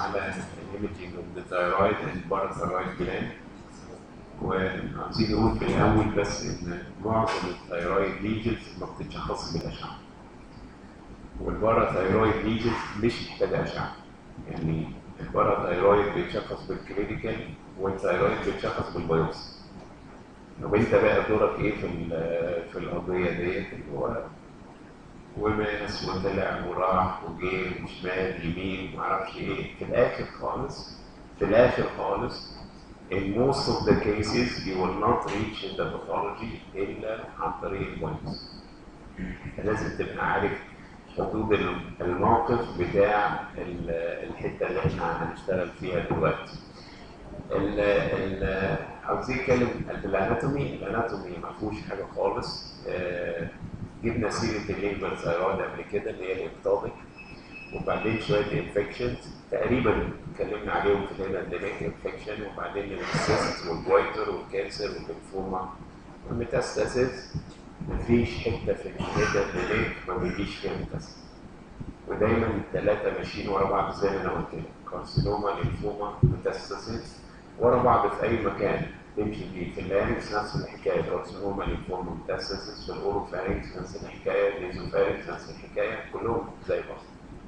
على الايمجنج اوف ذا ثايرويد اند باراثايرويد جلاند وعايزين نقول في الاول بس ان معظم الثايرويد ليجنز ما بتتشخصش بالاشعه والباراثايرويد ليجنز مش محتاجه اشعه يعني الباراثايرويد بيتشخص بالكلينيكال والثايرويد بيتشخص بالبيوبسي طب انت بقى دورك ايه في في القضيه ديت هو وماس وطلع وراح وجه وشمال يمين معرفش ايه في الاخر خالص في الاخر خالص in most of the cases you will not reach the pathology الا عن طريق البوينتس لازم تبقى عارف حدود الموقف بتاع الحته اللي احنا هنشتغل فيها دلوقتي ال ال عاوزين نتكلم الاناتومي الاناتومي ما فيهوش حاجه خالص آه جبنا سيره الليمبر ثايرويد قبل كده اللي هي الابطاليك وبعدين شويه انفكشنز تقريبا اتكلمنا عليهم في الهيماتيك انفكشن وبعدين السيست والبويتر والكانسر والليمفوما والميتاستاسيس مفيش حته في الهيماتيك ما بيجيش فيها ميتاستاسيس ودايما الثلاثه ماشيين ورا بعض زي ما انا قلت لك كارسينوما ليمفوما ميتاستاسيس ورا بعض في اي مكان تمشي فيه في اللارنكس نفس الحكايه كارسينوما ليمفوما ميتاستاسيس في الاوروفارينكس نفس الحكايه الليزوفارينكس نفس الحكايه كلهم زي بعض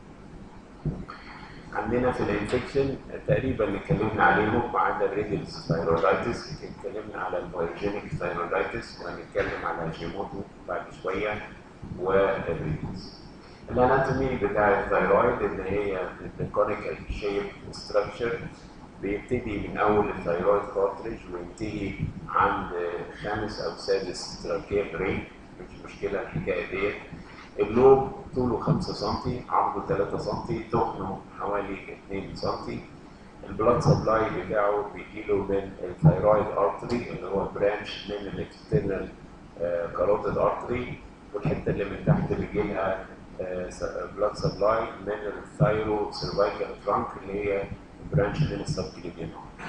عندنا في الانفكشن تقريبا اتكلمنا عليهم ما عدا الريدلز ثايرويدايتس اتكلمنا على الفايرجينيك ثايرويدايتس وهنتكلم على الجيموتو بعد شويه والريدلز الاناتومي بتاع الثايرويد ان هي الكونيكال شيب ستراكشر بيبتدي من اول الثايرويد كارتريج وينتهي عند خامس او سادس تراكيا برين مش مشكله الحكايه ديت اللوب طوله 5 سم عرضه 3 سم تخنه حوالي 2 سم البلاد سبلاي بتاعه بيجيله من الثايرويد ارتري اللي هو برانش من الاكسترنال كاروتيد ارتري والحته اللي من تحت بيجي لها بلاد سبلاي من الثايرو سيرفايكال ترانك اللي هي برانش من السبكليفيان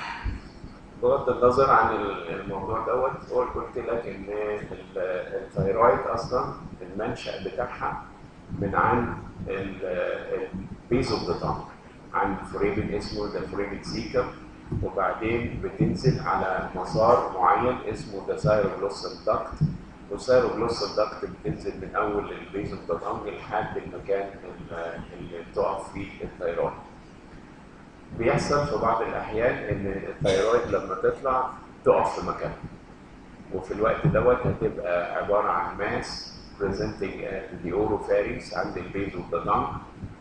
بغض النظر عن الموضوع دوت هو قلت لك ان الثايرويد اصلا المنشا بتاعها من عند البيز اوف ذا تانك عند فريبن اسمه ذا فريبن سيكم وبعدين بتنزل على مسار معين اسمه ذا سايروجلوسال داكت والسايروجلوسال داكت بتنزل من اول البيز اوف ذا تانك لحد المكان اللي بتقف فيه الثايرويد بيحصل في بعض الاحيان ان الثايرويد لما تطلع تقف في مكانها وفي الوقت دوت هتبقى عباره عن ماس presenting at the oropharynx عند البيز اوف ذا لانج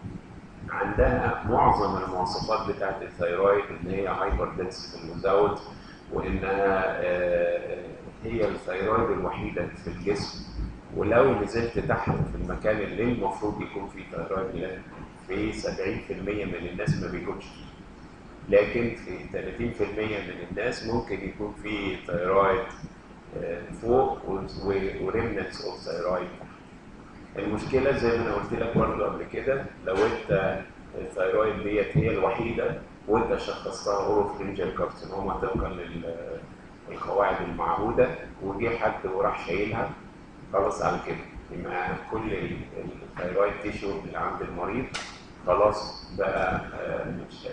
عندها معظم المواصفات بتاعت الثايرويد ان هي هايبر دنسيتي وزاوت وانها هي الثايرويد الوحيده في الجسم ولو نزلت تحت في المكان اللي المفروض يكون فيه ثايرويد جلاند في 70% من الناس ما بيكونش فيه لكن في 30% من الناس ممكن يكون في ثايرويد فوق وريمنتس اوف ثايرويد المشكله زي ما انا قلت لك برضه قبل كده لو انت الثايرويد ديت هي الوحيده وانت شخصتها اوروفرينجال كارسينوما طبقا للقواعد المعهوده وجه حد وراح شايلها خلاص على كده يبقى كل الثايرويد تيشو اللي عند المريض خلاص بقى مش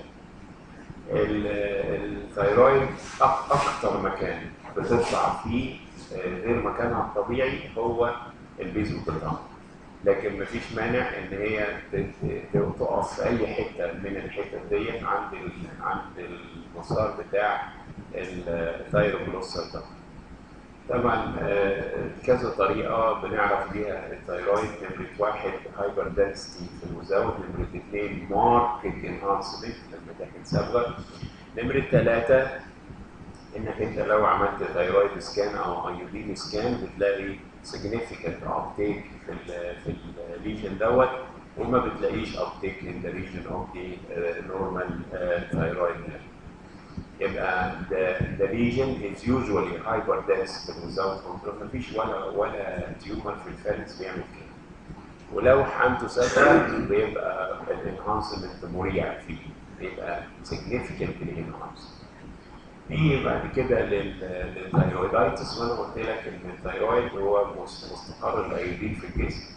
الثايرويد اكتر مكان بتطلع فيه غير مكانها الطبيعي هو البيزوكوتام لكن مفيش مانع ان هي تقف في اي حته من الحتت ديت عند عند المسار بتاع الثايروجلوسال ده طبعا كذا طريقه بنعرف بيها الثايرويد نمره واحد هايبر دنسيتي في المزود نمره اثنين ماركت انهانسمنت لما تاخد صبغه نمره ثلاثه انك انت لو عملت ثايرويد سكان او ايودين سكان بتلاقي significant uptake في ال في الليجن دوت وما بتلاقيش uptake in the region of the uh, normal uh, thyroid gland. يبقى the, the region is usually hyperdense without control مفيش ولا ولا تيومر في الفالنس بيعمل كده. ولو حمته سفر بيبقى الانهانسمنت مريع فيه بيبقى significantly enhanced. نيجي بعد كده للثايرويدايتس وانا قلت لك ان الثايرويد هو مستقر الايودين في الجسم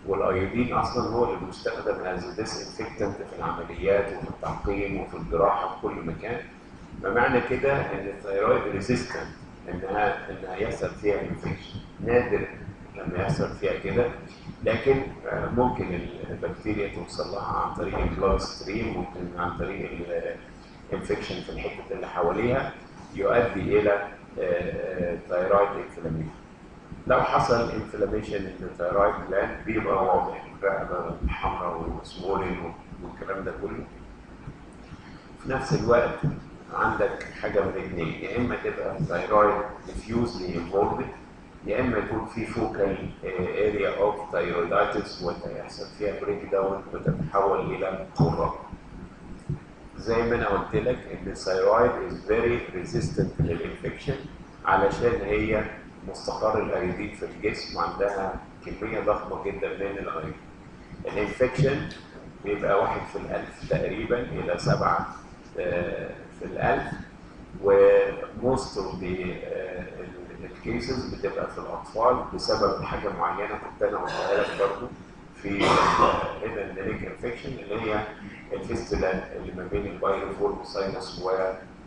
والايودين اصلا هو اللي بيستخدم از ديسانفكتنت في العمليات وفي التعقيم وفي الجراحه في كل مكان فمعنى كده ان الثيرويد ريزيستنت انها انها يحصل فيها انفكشن نادر لما يحصل فيها كده لكن آه، ممكن البكتيريا توصل لها عن طريق البلاد ستريم ممكن عن طريق الانفكشن في الحته اللي حواليها يؤدي الى ثيرويد انفلاميشن لو حصل انفلاميشن الثيرويد جلاند بيبقى واضح الرقبه حمراء وسمولين والكلام ده كله في نفس الوقت عندك حاجه من الاثنين يا اما تبقى ثيرويد ديفيوزلي انفولد يا اما يكون في فوكال اريا اوف ثيرويدايتس ويحصل فيها بريك داون وتتحول الى قرة زي ما انا قلت لك ان الثيرويد از فيري ريزيستنت للانفكشن علشان هي مستقر الايودين في الجسم وعندها كميه ضخمه جدا من الايودين الانفكشن بيبقى واحد في الألف تقريبا إلى سبعة آه، في الألف وموست اوف الكيسز بتبقى في الأطفال بسبب حاجة معينة كنت أنا قلتها لك برضه في هنا النيك انفكشن اللي هي الفيستولا اللي ما بين البايروفورم ساينس و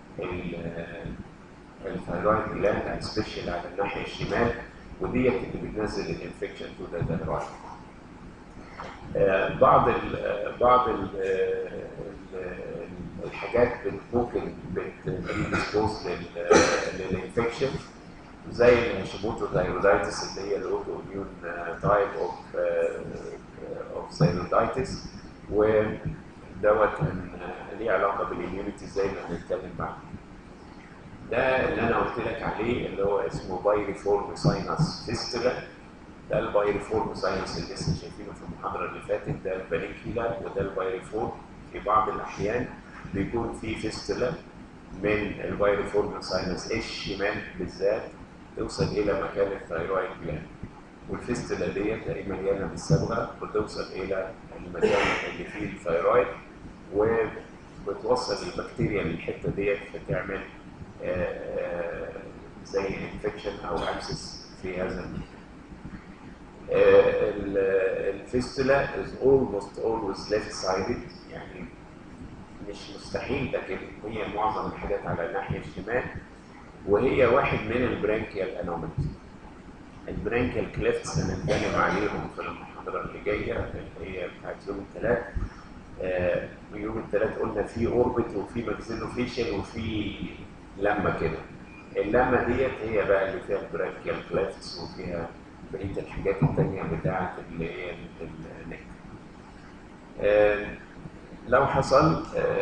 الثايرويد جلاند سبيشال على الناحيه الشمال وديت اللي بتنزل الانفكشن تو ذا ثايرويد آه، بعض ال بعض ال الحاجات بت- ممكن بتديسبوز للانفكشن زي الهاشيموتو ثايرويدايتس اللي هي الاوتو اميون تايب اوف اوف ثايرويدايتس ودوت كان آه، ليه علاقه بالاميونيتي زي ما هنتكلم بعد ده اللي انا قلت لك عليه اللي هو اسمه بايريفورم ساينس فيستولا ده البايريفورم ساينس اللي لسه شايفينه في المحاضره اللي فاتت ده البانيكيلا وده البايريفورم في بعض الاحيان بيكون في فيستولا من البايريفورم ساينس الشمال بالذات توصل الى مكان الثايرويد جلاند والفيستولا ديت هي مليانه بالصبغه وتوصل الى المكان اللي فيه الثايرويد وبتوصل البكتيريا للحته ديت فتعمل آه، آه، زي انفكشن او ابسس في هذا المكان. آه، ال- الفيستولا is almost always left sided يعني مش مستحيل لكن هي معظم الحاجات على الناحيه الشمال وهي واحد من البرانكيال انوماليز البرانكيال كليفتس هنتكلم عليهم في المحاضره اللي جايه اللي هي بتاعت يوم الثلاث آه، ويوم الثلاث قلنا في اوربت وفي ماكسيلوفيشل وفي لمه كده اللمه ديت هي بقى اللي فيها البرانكيال كليفتس وفيها بقيه الحاجات التانيه بتاعت اللي هي النك آه، لو حصل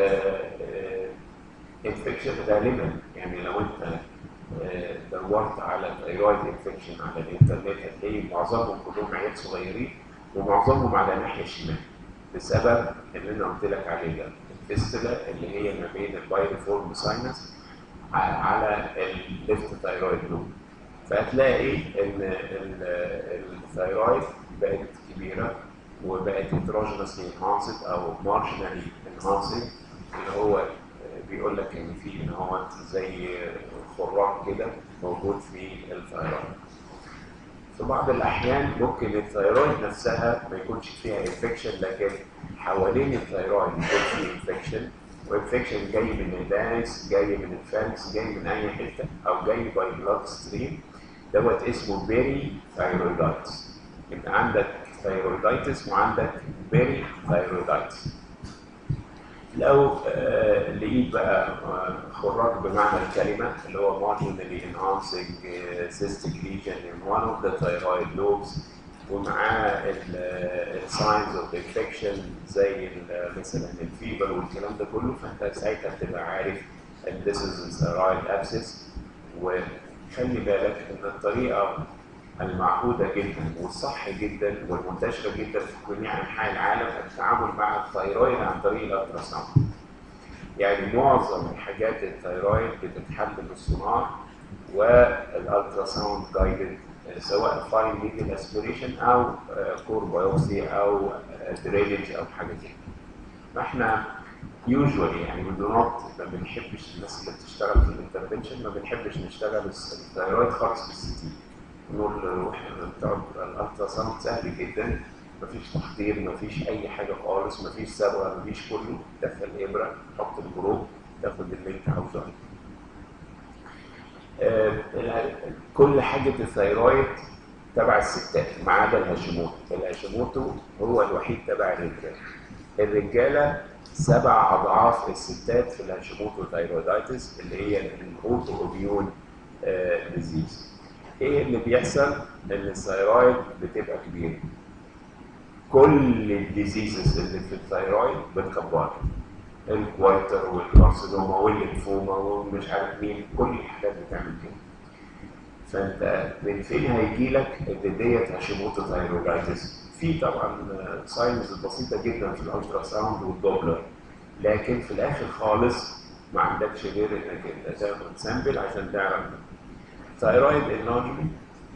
انفكشن غالبا يعني لو انت آه، دورت على ثايرويد انفكشن على الانترنت هتلاقي معظمهم كلهم عيال صغيرين ومعظمهم على الناحيه الشمال بسبب اللي انا قلت لك عليه ده الفيستولا اللي هي ما بين البايرفورم ساينس على الليفت ثايرويد لوب فهتلاقي ان ال- الثايرويد بقت كبيره وبقت هيتروجينسلي انهانسد او مارجنالي انهانسد اللي هو بيقول لك ان في ان هو زي خراج كده موجود في الثايرويد. في بعض الاحيان ممكن الثايرويد نفسها ما يكونش فيها انفكشن لكن حوالين الثايرويد يكون فيه انفكشن وانفكشن جاي من البانكس جاي من الفانكس جاي من اي حته او جاي باي بلاد ستريم دوت اسمه بيري ثايرويدايتس يبقى عندك ثايرويدايتس وعندك بيري ثايرويدايتس لو آه، لقيت بقى آه، خراج بمعنى الكلمه اللي هو marginally enhancing آه، cystic lesion in one of the thyroid lobes ومعاه الساينز اوف انفكشن زي ال- مثلا الفيبر والكلام ده كله فانت ساعتها بتبقى عارف ان this is a thyroid abscess وخلي بالك ان الطريقه المعهوده جدا والصح جدا والمنتشره جدا في جميع انحاء العالم التعامل مع الثيرويد عن طريق الالتراساوند. يعني معظم الحاجات الثيرويد بتتحل بالسونار والالتراساوند جايدد سواء فاين نيدل اسبريشن او كور بايوسي او درينج او حاجه زي كده. فاحنا يوجوالي يعني من نوت ما بنحبش الناس اللي بتشتغل في الانترفنشن ما بنحبش نشتغل الثيرويد خالص بالسي تي. نقول روح بتاع الالتراساوند سهل جدا مفيش تحضير مفيش اي حاجه خالص مفيش صبغه مفيش كله تدخل ابره تحط الجروب تاخد اللي انت عاوزه آه، كل حاجه الثيرويد تبع الستات ما عدا الهاشيموتو الهاشيموتو هو الوحيد تبع الرجاله الرجاله سبع اضعاف الستات في الهاشيموتو ثايرويدايتس اللي هي الاوتو اوبيون ديزيز ايه اللي بيحصل ان الثيرويد بتبقى كبيره كل الديزيزز اللي في الثيرويد بتكبرها الكويتر والكارسينوما والليمفوما ومش عارف مين كل الحاجات بتعمل كده فانت من فين هيجي لك ان ديت هاشيموتو ثايرويدايتس في طبعا ساينز بسيطه جدا في الالترا ساوند والدوبلر لكن في الاخر خالص ما عندكش غير انك انت تاخد سامبل عشان تعرف ثايرويد انلارجمنت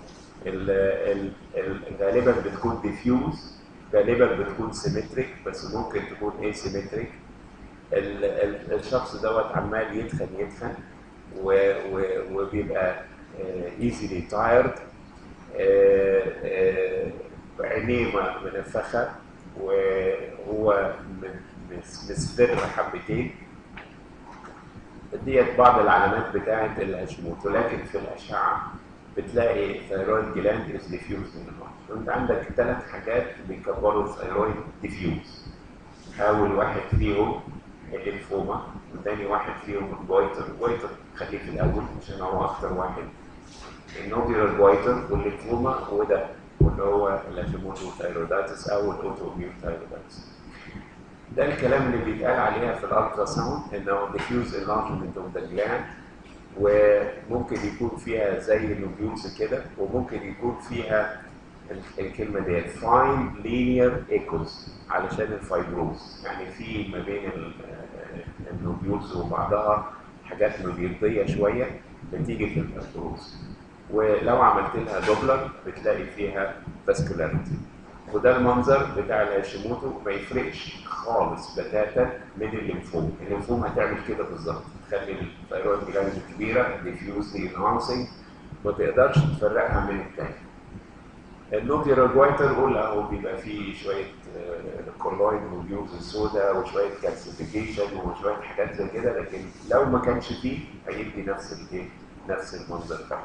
غالبا بتكون ديفيوز غالبا بتكون سيمتريك بس ممكن تكون اي سيمتريك الشخص دوت عمال يتخن يتخن و- و- وبيبقى ايزيلي تايرد عينيه م- منفخه وهو م- مس- مصفر حبتين ديت بعض العلامات بتاعه الهاشيموتو ولكن في الاشعه بتلاقي ثيرويد جلاند از ديفيوز من النار انت عندك ثلاث حاجات بيكبروا الثيرويد ديفيوز اول واحد فيهم الليمفوما وثاني واحد فيهم الجويتر الجويتر خليه في الاول عشان هو اخطر واحد النوديولار جويتر والليمفوما وده واللي هو الهاشيموتو ثايرويدايتس او الاوتو اميون ثايرويدايتس ده الكلام اللي بيتقال عليها في الالترا ساوند انه diffuse enlargement of the gland وممكن يكون فيها زي نوديولز كده وممكن يكون فيها ال- الكلمه ديت فاين لينير ايكوز علشان الفايبروز يعني في ما بين ال- النوديولز وبعضها حاجات نوديوليه شويه نتيجه الفايبروز ولو عملت لها دوبلر بتلاقي فيها فاسكولاريتي وده المنظر بتاع الهاشيموتو ما يفرقش خالص بتاتا من الليمفوم الليمفوم هتعمل كده بالظبط تخلي الثيرويد جلاند كبيره ديفيوزلي انهانسنج ما تقدرش تفرقها من التاني النوديولار جويتر قول اهو بيبقى فيه شويه كولويد نوديولز السوداء وشويه كالسيفيكيشن وشويه حاجات زي كده لكن لو ما كانش فيه هيدي نفس الايه نفس المنظر ده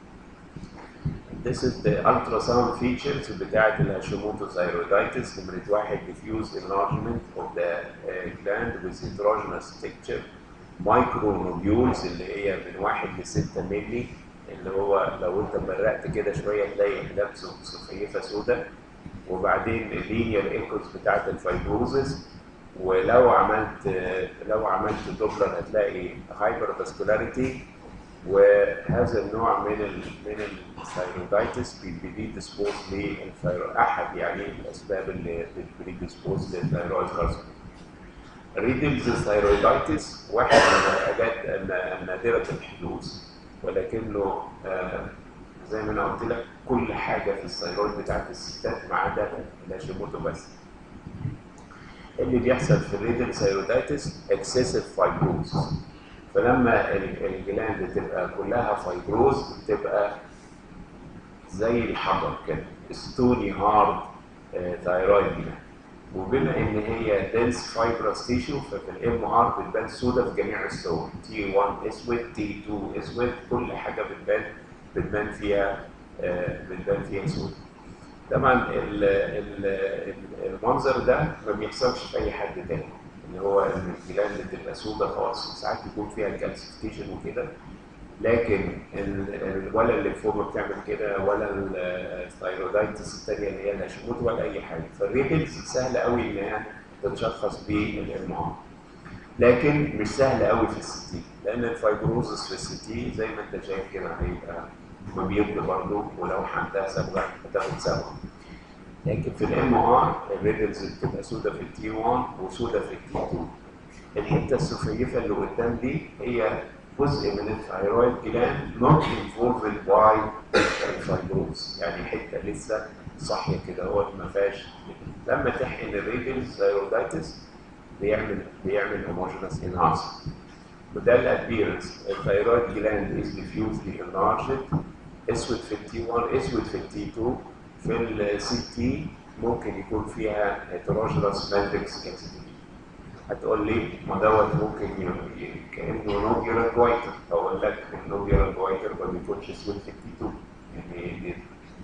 This is the ultrasound features بتاعة الهاشيموتو ثايرويدايتس نمرة واحد diffuse enlargement of the uh, gland with heterogeneous texture micronodules اللي هي من واحد لستة ملي اللي هو لو انت مرقت كده شوية تلاقي لابسه سخيفة سوداء وبعدين اللينير ايكوز بتاعة الفايبروزس ولو عملت لو عملت دوبلر هتلاقي هايبر فاسكولاريتي وهذا النوع من ال من الثايرويدايتس بيديسبوز للثايرو احد يعني الاسباب اللي بتديسبوز للثايرويد كارسينوما. ريدلز ثايرويدايتس واحد من الحاجات الن- النادره الحدوث ولكنه آه، زي ما انا قلت لك كل حاجه في الثايرويد بتاعت الستات ما عدا الهاشيموتو بس. اللي بيحصل في الريدل ثايرويدايتس اكسسيف فايبروز فلما ال- الجلاند تبقى كلها فايبروز بتبقى زي الحجر كده ستوني هارد ثايرويد جلاند وبما ان هي دنس فايبرس تيشو ففي الام ار بتبان سودا في جميع الصور تي 1 اسود تي 2 اسود كل حاجه بتبان بتبان فيها آه، بتبان فيها سودا طبعا ال- ال- المنظر ده ما بيحصلش في اي حد تاني اللي هو ان الجلاند تبقى سودة خالص ساعات يكون فيها الكالسيفيكيشن وكده لكن ال- ال- ولا الليمفوما بتعمل كده ولا الثايرويدايتس الثانيه اللي هي الهاشيموتو ولا اي حاجه فالريدلز سهل قوي ان هي تتشخص بالام ار لكن مش سهل قوي في الستين لان الفايبروزس في الستين زي ما انت شايف كده هيبقى مبيض برضه ولو حمتها صبغه هتاخد صبغه لكن في الام ار الريدلز بتبقى سودة في التي 1 وسودة في التي 2 الحته السفيفه اللي قدام دي هي جزء من الثايرويد جلاند نوت انفولفد باي الفايبروز يعني حته لسه صاحيه كده هو ما فيهاش لما تحقن الريدلز ثايرويدايتس بيعمل بيعمل هوموجينس انهانس وده الابيرنس الثايرويد جلاند از ديفيوزلي انلارجد اسود في التي 1 اسود في التي 2 في السي تي ممكن يكون فيها heterogeneous matrix calcification هتقول لي ما دوت ممكن ي- ي- كانه نوبيولار جوايتر اقول لك النوبيولار جوايتر ما بيكونش سويت 52 يعني دي-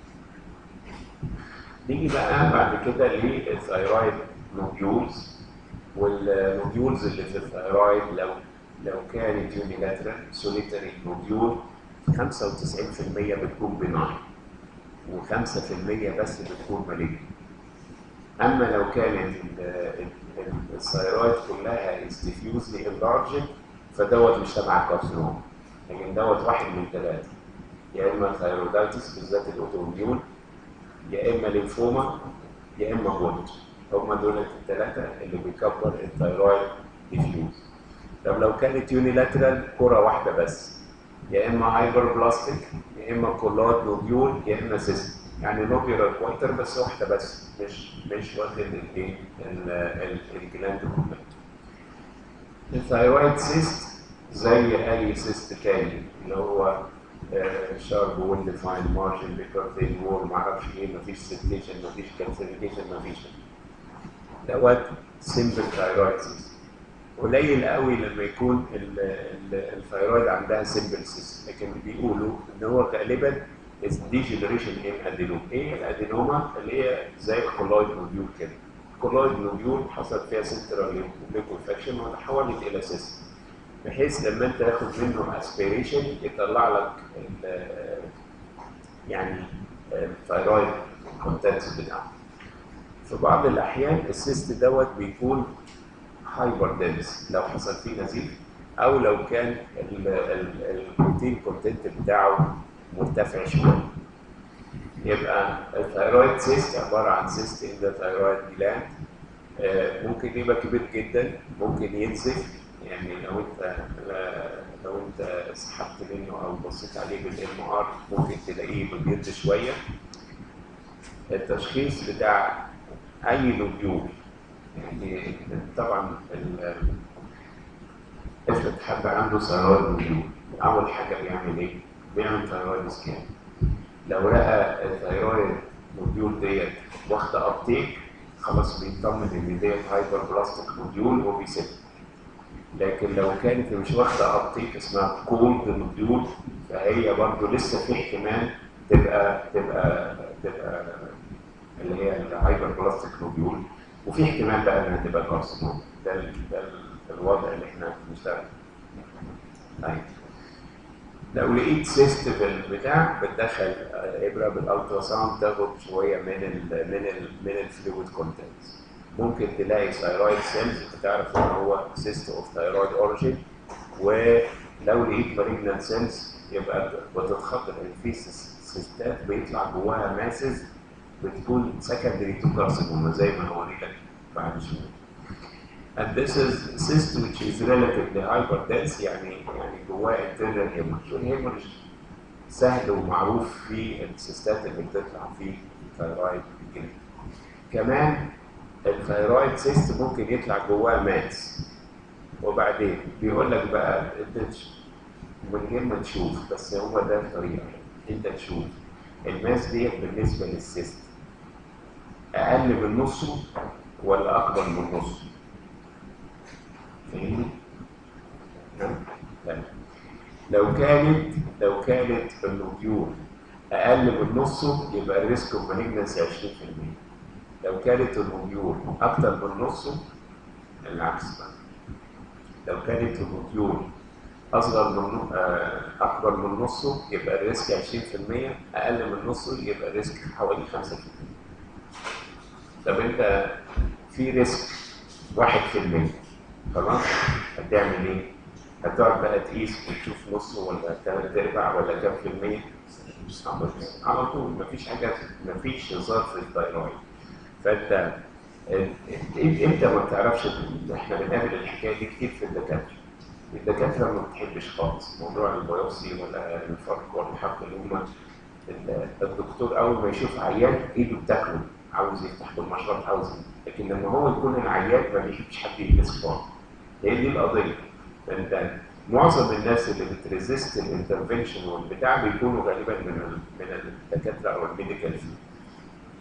نيجي بقى بعد كده للثايرويد نوديولز والنوديولز اللي في الثايرويد لو لو كانت يونيلاترال سوليتري نوديول 95% بتكون بناين و5% بس بتكون مالجنت اما لو كانت ال- ال- الثايرويد كلها استفيوزلي انلارجد فدوت مش تبع كارسينوم لكن دوت واحد من ثلاثه يا اما ثايرويدايتس بالذات الاوتوميون يا اما ليمفوما يا اما جولد هم دول الثلاثه اللي بيكبر الثايرويد ديفيوز طب لو كانت يونيلاترال كره واحده بس يا اما هايبر بلاستيك يا اما كولاد نوديول يا اما سيست يعني نوبيولار كويتر بس واحده بس مش مش واخد الايه ال- ال- الجلاند كلها الثايرويد سيست زي اي سيست تاني اللي هو شارب ويل ديفاين مارجن بيكارتين وول معرفش ايه مفيش سيتيشن مفيش كالسيفيكيشن مفيش دوت سيمبل ثايرويد سيست قليل قوي لما يكون ال- ال- الثايرويد عندها سيمبل سيست لكن بيقولوا ان هو غالبا ديجنريشن ان ادينوم ايه الادينوما اللي هي زي الكولويد نوديول كده الكولويد نوديول حصل فيها سنترال ليكوفاكشن وتحولت الى سيست بحيث لما انت تاخد منه اسبيريشن يطلع لك ال- يعني الثايرويد كونتنتس بتاعه في بعض الاحيان السيست دوت بيكون هايبر دنس لو حصل فيه نزيف او لو كان ال- ال- البروتين كونتنت بتاعه مرتفع شويه يبقى الثايرويد سيست عباره عن سيست ان ذا ثايرويد جلاند ممكن يبقى كبير جدا ممكن ينزف يعني لو انت لو انت سحبت منه او بصيت عليه بالام ار ممكن تلاقيه بيض شويه التشخيص بتاع اي نوديول يعني طبعا ال- افرض حد عنده ثايرويد نوديول اول حاجه بيعمل ايه؟ بيعمل ثايرويد سكان لو لقى الثايرويد نوديول ديت واخده ابتيك خلاص بيطمن ان ديت هايبر بلاستيك نوديول وبيسيبها لكن لو كانت مش واخده ابتيك اسمها كولد نوديول فهي برضه لسه في احتمال تبقى تبقى تبقى اللي هي الهايبر بلاستيك نوديول وفي احتمال بقى انها تبقى كارسينوم ده ال- ده ال- الوضع اللي احنا بنشتغل طيب لو لقيت سيست في البتاع بتدخل آه، ابره بالالترا ساوند تاخد شويه من ال من ال من الفلويد كونتنتس ممكن تلاقي ثايرويد سيلز بتعرف ان هو سيست اوف ثايرويد اوريجين ولو لقيت مالجنت سيلز يبقى بتتخطط ان في سيس- سيستات بيطلع جواها ماسز بتكون سكندري تو كارسينوما زي ما هوري لك بعد شويه and this is cyst which is relatively hyperdense يعني يعني جواه internal hemorrhage والهيموريج سهل ومعروف في السيستات اللي بتطلع في الثايرويد الجلد كمان الثايرويد سيست ممكن يطلع جواه ماس وبعدين بيقول لك بقى انت تش- من غير ما تشوف بس هو ده الطريقه انت تشوف الماس ديت بالنسبه للسيست اقل من نصه ولا اكبر من نصه فاهمني؟ نعم؟ تمام. لو كانت لو كانت النوديول اقل من نصه يبقى الريسك اوف مالجنسي 20% لو كانت النوديول اكتر من نصه العكس بقى لو كانت النوديول اصغر من آه، اكبر من نصه يبقى الريسك 20% اقل من نصه يبقى الريسك حوالي 5% طب انت في ريسك 1% خلاص هتعمل ايه؟ هتقعد بقى تقيس وتشوف نصه ولا تلات ارباع ولا كام في المية؟ على- على طول مفيش حاجة مفيش هزار في الثايرويد فانت ال- انت ما بتعرفش احنا بنقابل الحكايه دي كتير في الدكاتره الدكاتره ما بتحبش خالص موضوع البيوبسي ولا الفرق ولا الحق اللي هم ال- الدكتور اول ما يشوف عيان ايده بتاكله عاوز يفتح بالمشرط عاوز لكن لما هو يكون العيان ما بيحبش حد يلبس خالص هي دي القضيه انت معظم الناس اللي بتريزيست الانترفنشن والبتاع بيكونوا غالبا من ال- من الدكاتره او الميديكال فيلد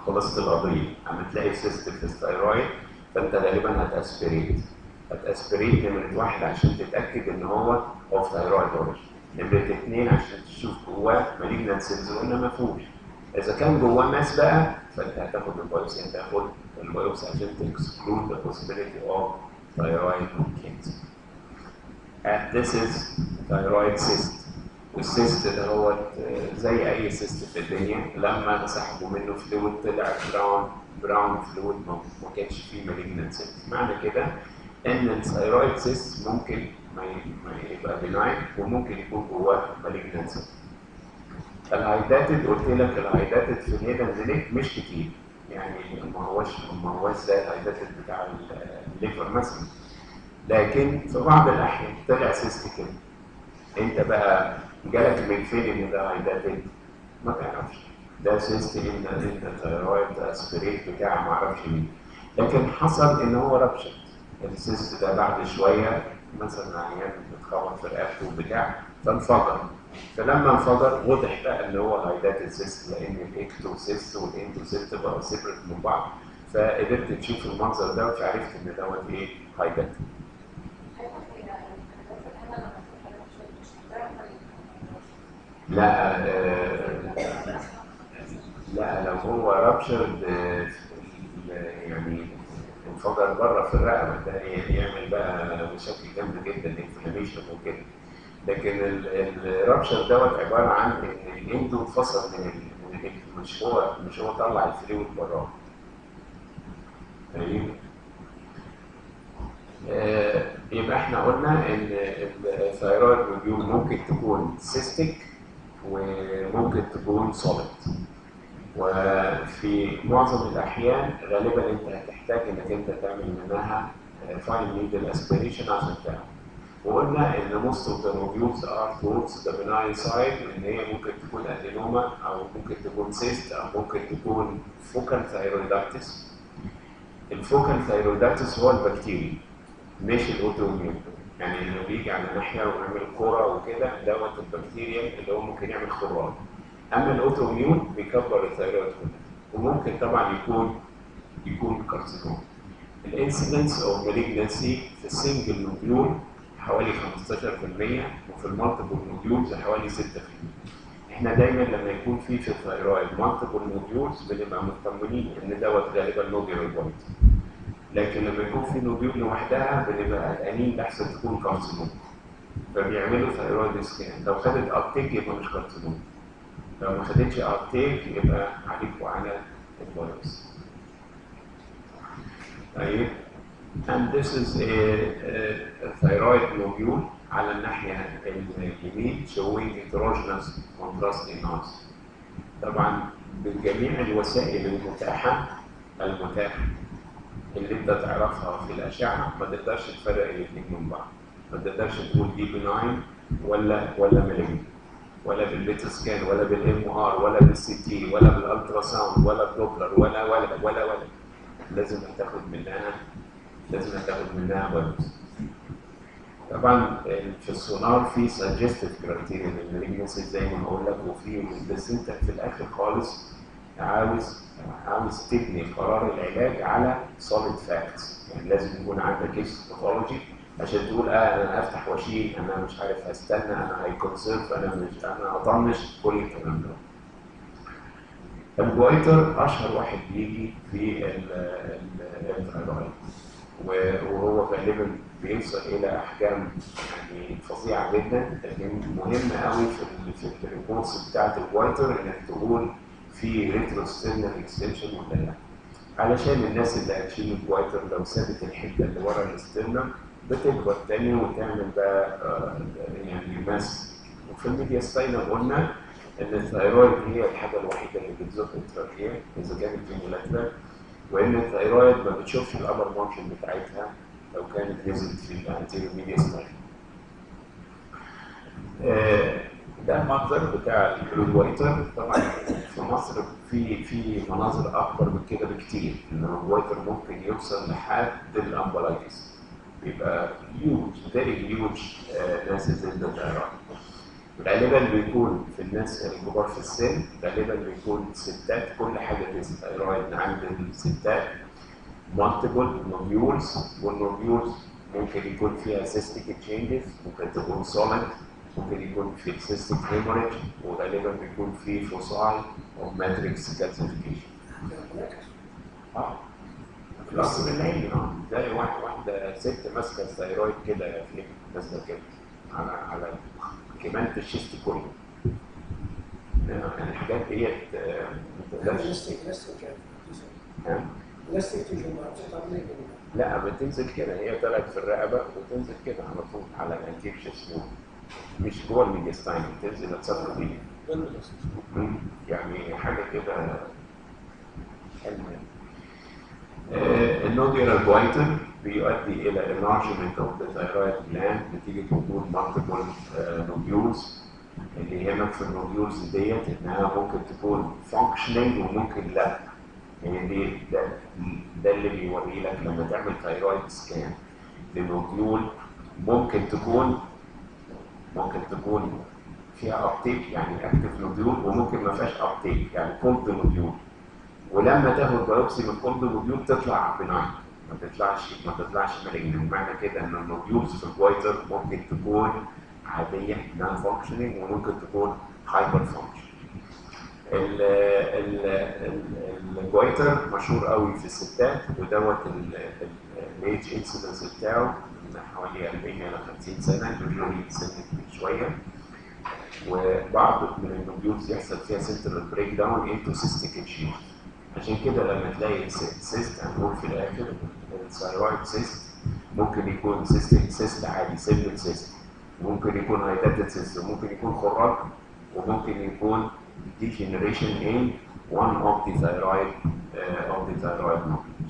خلاصة القضية اما تلاقي سيست في الثايرويد فانت غالبا هتاسبريت هتاسبريت نمرة واحد عشان تتأكد ان هو اوف ثايرويد اوريجن نمرة اتنين عشان تشوف جواه مالجنت سيلز ولا ما فيهوش اذا كان جواه ماس بقى فانت هتاخد البايوسي هتاخد البايوسي عشان تكسكلود the possibility of thyroid cancer. And this is thyroid cyst. والسيست ده هو زي اي سيست في الدنيا لما سحبوا منه فلويد طلع براون براون فلويد ما كانش فيه مالجنت سيست معنى كده ان الثايرويد سيست ممكن ما يبقى بناين وممكن يكون جواه مالجنت سيست الهايداتد قلت لك الهايداتد في الهيدن زينيك مش كتير يعني ما هوش ما هوش زي الهايداتد بتاع الليفر مثلا لكن في بعض الاحيان طلع سيست كده انت بقى جالك من فين ان ده هايداتد ما تعرفش ده سيست ان انت الثايرويد اسبريت بتاع ما اعرفش مين لكن حصل ان هو ربشت السيست ده بعد شويه مثلا عيان بتخبط في رقبته وبتاع فانفجر فلما انفجر وضح بقى ان هو هايداتد سيست لان الاكتو سيست والاندو سيست بقوا سيبريت من بعض فقدرت تشوف المنظر ده وعرفت ان دوت ايه هايداتد لا آه لا لو هو رابشرد يعني انفجر بره في الرقبه ده يعمل بقى مشاكل جامده جدا انفلاميشن وكده لكن الرابشر دوت عباره عن ان الاندو اتفصل من من مش هو مش هو طلع الفلويد براه طيب آه يبقى احنا قلنا ان الثايرويد نوديول ممكن تكون سيستيك وممكن تكون سوليد وفي معظم الاحيان غالبا انت هتحتاج انك انت تعمل منها فاين نيدل اسبيريشن عشان تعمل وقلنا ان most of the nodules are towards the benign side ان هي ممكن تكون ادينوما او ممكن تكون سيست او ممكن تكون فوكال ثايرويدايتس الفوكال ثايرويدايتس هو البكتيري مش الاوتوميون يعني انه بيجي على ناحيه ويعمل كوره وكده دوت البكتيريا اللي هو ممكن يعمل خراج اما الاوتوميون بيكبر الثايرويد كلها وممكن طبعا يكون يكون كارسينوم الانسيدنس او مالجنسي في السنجل نوديول حوالي 15% وفي المالتيبل نوديولز حوالي 6% احنا دايما لما يكون في في الثايرويد مالتيبل نوديولز بنبقى مطمنين ان دوت غالبا نوديول بوينت لكن لما يكون في نوديول لوحدها بنبقى قلقانين لحسن تكون كارسينوم فبيعملوا ثايرويد سكان لو خدت ابتيك يبقى مش كارسينوم لو ما خدتش ابتيك يبقى عليكوا على الفيروس طيب and this is a, a, a thyroid nodule على الناحية اليمين showing heterogeneous contrasting nodes. طبعا بجميع الوسائل المتاحة المتاحة اللي انت تعرفها في الأشعة ما تقدرش تفرق الاثنين من بعض. ما تقدرش تقول دي بناين ولا ولا مالجن ولا بالبيت سكان ولا بالام ار ولا بالسي تي ولا بالالترا ساوند ولا بلوبلر ولا ولا ولا ولا لازم تاخد منها لازم تاخد منها فيروس طبعا في السونار في سجستيف كرايتيريا للمالجنسي زي ما هقول لك وفي بس انت في الاخر خالص عاوز عاوز تبني قرار العلاج على سوليد فاكتس يعني لازم يكون عندك كيس باثولوجي عشان تقول اه انا هفتح واشيل انا مش عارف هستنى انا هيكونسيرف انا مش انا هطنش كل الكلام ده الجويتر اشهر واحد بيجي في الثايرويد وهو غالبا بيوصل الى احجام يعني فظيعه جدا لكن مهم قوي في في الريبورتس بتاعت الجويتر انك تقول في ريتروستيرنال اكستنشن ولا لا علشان الناس اللي هتشيل الجويتر لو سابت الحته اللي ورا الاسترنم بتكبر تاني وتعمل بقى يعني ماس وفي الميديا ستاينر قلنا ان الثايرويد هي الحاجه الوحيده اللي بتزق التراكيه اذا كانت يونيلاترال وان الثايرويد ما بتشوفش الابر مارجن بتاعتها لو كانت نزلت في الانتيريور ميديا ستاينر. ده المنظر بتاع الجويتر طبعا في مصر في في مناظر اكبر من كده بكتير ان الجويتر ممكن يوصل لحد الامبلايتس بيبقى huge very huge uh, masses in the thyroid. غالبا بيكون في الناس الكبار في السن غالبا بيكون ستات كل حاجه في الثايرويد عند الستات مالتيبل نوبيولز والنوبيولز ممكن يكون فيها سيستيك تشينجز ممكن تكون سوليد ممكن يكون في سيستيك هيموريج وغالبا بيكون في فصاعي او ماتريكس كالسيفيكيشن اه خلاص بالليل اه زي واحد واحده ست ماسكه الثايرويد كده في ماسكه كده على على كمان في الشيست كله يعني الحاجات ديت آه، ما تقدرش بلاستيك بلاستيك ها؟ بلاستيك تجمع تطلع لا بتنزل كده هي طلعت في الرقبه وتنزل كده على طول على الانتيك سمول مش جوه الميجستاين تنزل اتصل بيه مم. يعني حاجه كده حلوه آه، النوديولار جوايتر بيؤدي الى enlargement of the thyroid gland نتيجه وجود multiple نوديولز اللي يهمك في النوديولز ديت انها ممكن تكون functioning وممكن لا هي دي ده, ده اللي بيوري لك لما تعمل ثايرويد سكان لنوديول ممكن تكون ممكن تكون فيها ابتيك يعني اكتف نوديول وممكن ما فيهاش ابتيك يعني كولد نوديول ولما تاخد بايوبسي من كولد نوديول تطلع بناين ما تطلعش ما تطلعش مالجنت معنى كده ان النوديولز في الجويتر ممكن تكون عاديه نون فانكشننج وممكن تكون هايبر فانكشن الجويتر مشهور قوي في الستات ودوت الايدج انسيدنس بتاعه من حوالي 40 الى 50 سنه يوجوالي سن كبير شويه وبعض من النوديولز يحصل فيها سنترال بريك داون انتو سيستيك تشينج عشان كده لما تلاقي سيست هنقول في الاخر الثايرويد سيست ممكن يكون سيست سيست عادي سيمبل سيست ممكن يكون هايداتد سيست وممكن يكون خراج وممكن يكون degeneration in one of the thyroid uh, of the thyroid nodules.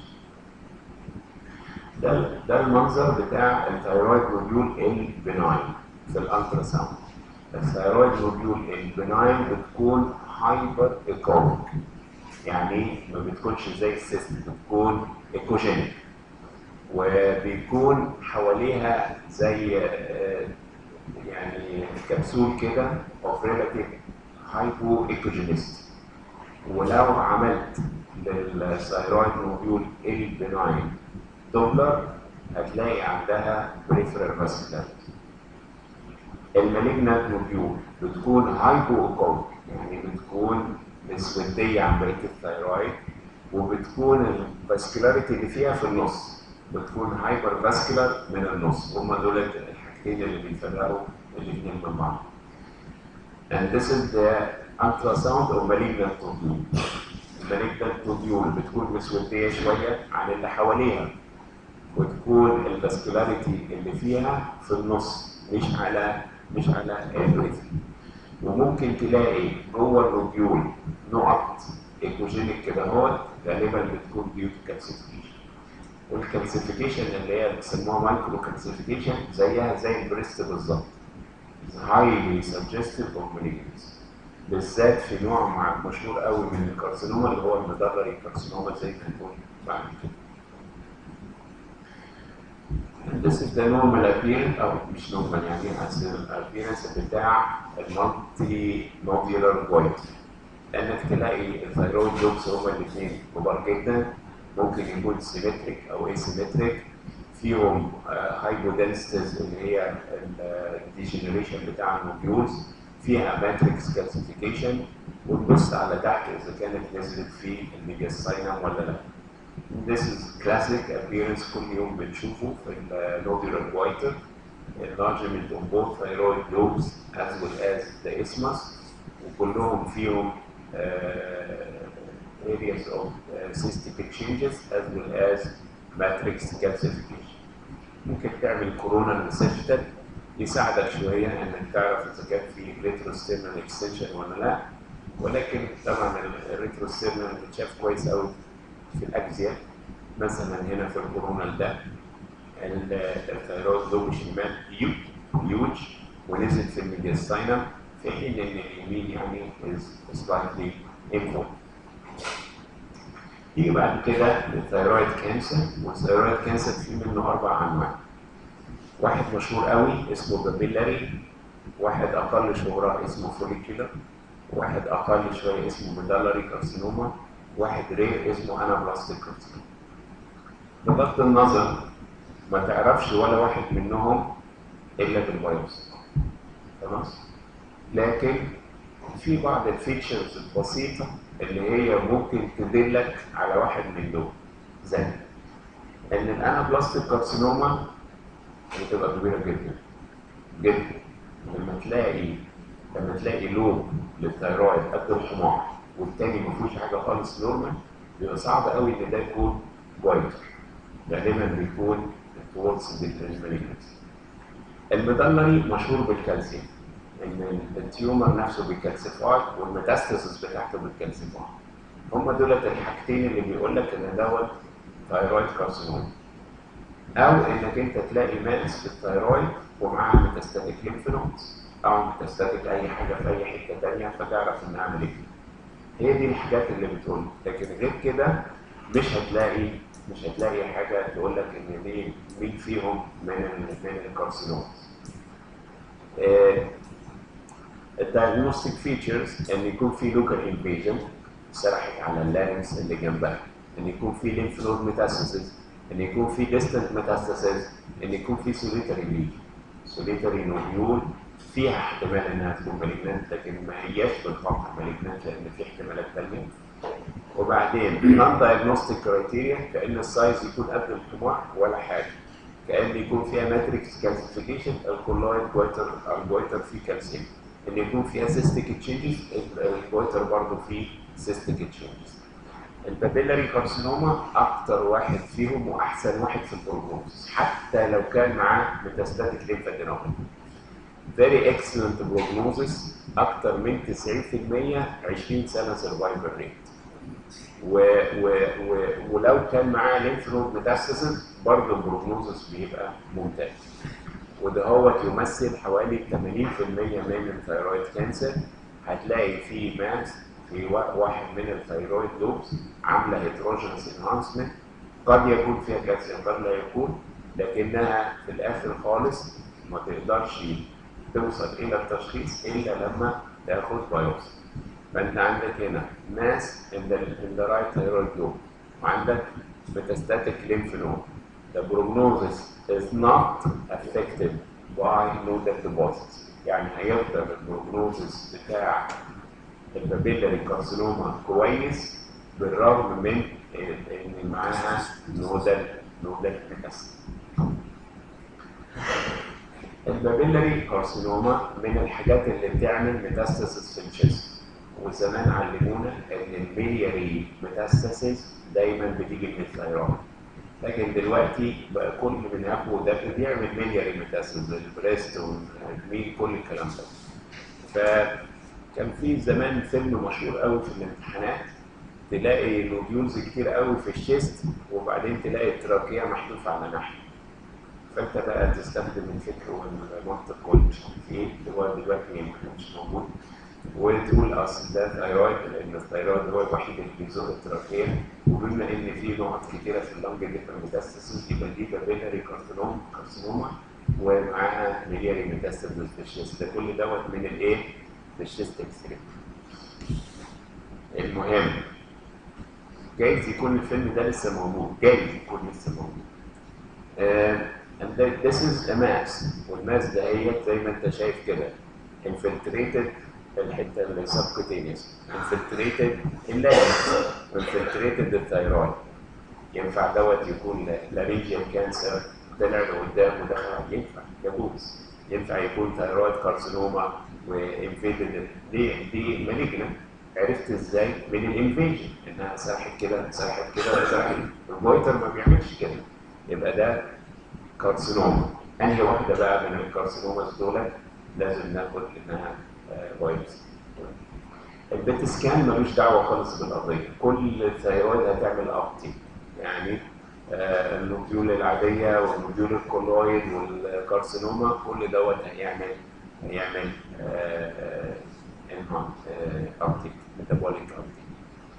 ده ده المنظر بتاع الثايرويد نوديول البناين في الالترا ساوند. الثايرويد نوديول البناين بتكون هايبر ايكويك يعني ما بتكونش زي السيست بتكون ايكوجينيك وبيكون حواليها زي آه، يعني كبسول كده of relative hypoechogenicity ولو عملت للثايرويد نوديول البناين دوبلر هتلاقي عندها بريفرال فاسكولاريتي المالجنت نوديول بتكون هايبو يعني بتكون مسوديه عن بقيه الثايرويد وبتكون الفاسكولاريتي اللي فيها في النص بتكون هايبر فاسكولار من النص هما دول الحاجتين اللي بيفرقوا الاثنين من بعض and this is the ultrasound of malignant nodule المالجنت نوديول بتكون مسوديه شويه عن اللي حواليها وتكون الفاسكولاريتي اللي فيها في النص مش على مش على everything وممكن تلاقي جوه النوديول نقط ايكوجينيك كده اهوت غالبا بتكون ديو تو كالسيفيكيشن والكالسيفيكيشن اللي هي بيسموها مايكرو كالسيفيكيشن زيها زي البريست بالظبط highly suggestive of malignancy بالذات في نوع مع- مشهور قوي من الكارسينوما اللي هو المدرري كارسينوما زي ما هنقول بعد كده This is the normal appearance أو مش normal يعني الابيرنس بتاع المالتي نوديولار جويت انك تلاقي الثايرويد لوبس هما الاثنين كبار جدا ممكن يكون سيمتريك او اسيمتريك فيهم هايبودنستز اللي هي الديجنريشن بتاع النوديولز فيها ماتريكس كالسيفيكيشن وتبص على تحت اذا كانت نزلت في الميجاستاينم ولا لا. This is classic appearance كل يوم بنشوفه في النوديولار جويتر enlargement of both thyroid lobes as well as the isthmus وكلهم فيهم uh, areas of uh, cystic changes as well as matrix calcification. ممكن تعمل كورونا ريسبشن يساعدك شويه انك تعرف اذا كان في ريتروستيرنال اكستنشن ولا لا ولكن طبعا الريتروستيرنال بتشاف كويس قوي في الاجزاء مثلا هنا في الكورونا ده الثيرويد لوب الشمال هيوج ونزل في الميدياستاينم في حين ان اليمين يعني is slightly infant. يجي بعد كده الثيرويد كانسر والثيرويد كانسر في منه اربع انواع. واحد مشهور قوي اسمه بابيلاري واحد اقل شهرة اسمه فوليكيولر واحد اقل شويه اسمه ميدالري كارسينوما واحد رير اسمه انابلاستيك كارسينوما بغض النظر ما تعرفش ولا واحد منهم الا بالبايوس خلاص لكن في بعض الفيتشرز البسيطه اللي هي ممكن تدلك على واحد من دول زي ان الانابلاستيك كارسينوما بتبقى كبيره جدا جدا لما تلاقي لما تلاقي لوب للثيرويد قد الحمار والتاني ما فيهوش حاجه خالص نورمال بيبقى صعب قوي ان ده يكون جويتر غالبا بيكون towards the malignancy المدلري مشهور بالكالسيوم ان التيومر نفسه بيكالسيفاي والميتاستاسيس بتاعته بتكالسيفاي هم دولت الحاجتين اللي بيقول لك ان دوت ثايرويد كارسينوما او انك انت تلاقي ماس في الثيرويد ومعاها ميتاستاتيك ليمف نودز او ميتاستاتيك اي حاجه في اي حته ثانيه فتعرف انها مالجنت هي دي الحاجات اللي بتقول لكن غير كده مش هتلاقي مش هتلاقي حاجه تقول لك ان دي مين فيهم من ال من الكارسينومز الدايجنوستيك فيتشرز ان يكون في لوكال انفيجن سرحت على اللارنكس اللي جنبها ان يكون في ليمف نود ميتاستاسيس ان يكون في ديستنت ميتاستاسيس ان يكون في سوليتري ليجن سوليتري نوديول فيها احتمال انها تكون مالجنانت لكن ما هياش بالقطع مالجنانت لان في احتمالات ثانيه وبعدين نون دايجنوستيك كرايتيريا كان السايز يكون قد الحمار ولا حاجه كان يكون فيها ماتريكس كالسيفيكيشن الكولويد جويتر الجويتر فيه كالسيوم ان يكون فيها سيستيك تشينجز الجويتر برضه فيه سيستيك تشينجز البابيلاري كارسينوما اكتر واحد فيهم واحسن واحد في البروجنوز حتى لو كان معاه ميتاستاتيك ليمفادينوما فيري اكسلنت بروجنوزس اكتر من 90% 20 سنه سرفايفل ريت و و و ولو كان معاه ليمف نود ميتاستاسيس برضه البروجنوزس بيبقى ممتاز وده هو يمثل حوالي 80% من الثيرويد كانسر هتلاقي فيه ماس في واحد من الثيرويد لوبس عامله هيتروجينس انهانسمنت قد يكون فيها كالسيوم قد لا يكون لكنها في الاخر خالص ما تقدرش توصل الى التشخيص الا لما تاخد بايوبسي فانت عندك هنا ماس in the, in the right thyroid lobe وعندك metastatic lymph node. The prognosis is not affected by nodal deposits. يعني هيفضل البروجنوزس بتاع البابيلاري كارسينوما كويس بالرغم من ان معاها نودال نودال ميتاستاسيس. البابيلاري كارسينوما من الحاجات اللي بتعمل ميتاستاسيس في الجسم وزمان علمونا ان الميلياري ميتاستاسيس دايما بتيجي من الثيرويد لكن دلوقتي بقى كل من اب وده بيعمل ميلياري ميتاستاسيس البريست والمين كل الكلام ده فكان في زمان فيلم مشهور قوي في الامتحانات تلاقي نوديولز كتير قوي في الشيست وبعدين تلاقي التراكيه محذوفه على ناحيه فانت بقى تستخدم الفكر والمنطق والمش عارف ايه اللي هو دلوقتي يمكن مش موجود وتقول اصل ده ثايرويد لان الثايرويد هو الوحيد اللي بيزور التراكيه وبما ان في نقط كتيره في اللنج جدا ميتاستاسيس يبقى دي بابيلاري كارسينوما كارسينوما ومعاها ملياري ميتاستاسيس في الشيست ده كل دوت من الايه؟ في الشيست اكس المهم جايز يكون الفيلم ده لسه موجود جايز يكون لسه موجود uh, and this is a mass والماس دهيت زي ما انت شايف كده infiltrated الحته اللي سبكوتينيوس انفلتريتد اللارنكس انفلتريتد الثايرويد ينفع دوت يكون لارينجيال كانسر طلع لقدام ودخل ينفع يجوز ينفع يكون ثايرويد كارسينوما وانفيدد دي دي مالجنا عرفت ازاي من الانفيجن انها سرحت كده سرحت كده سرحت البويتر ما بيعملش كده يبقى ده كارسينوما انهي واحده بقى من الكارسينوماز دول لازم ناخد انها بايوبسي البيت سكان ملوش دعوه خالص بالقضيه كل ثيرويد هتعمل ابتي يعني آه النوديول العاديه والنوديول الكولويد والكارسينوما كل دوت هيعمل هيعمل انهان ابتيك ميتابوليك ابتيك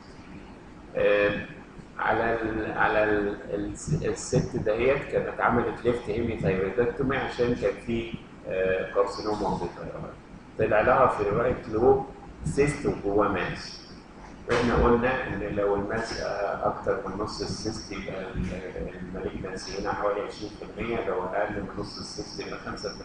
على ال على ال الست دهيت كانت عملت ليفت هيمي ثايرويدكتومي عشان كان في كارسينوما اوف ذا ثايرويد طلع لها في الرايت لوب سيست جوه ماس واحنا قلنا ان لو الماس آه، اكتر من نص السيست يبقى المالجنسي هنا حوالي 20% لو اقل من نص السيست يبقى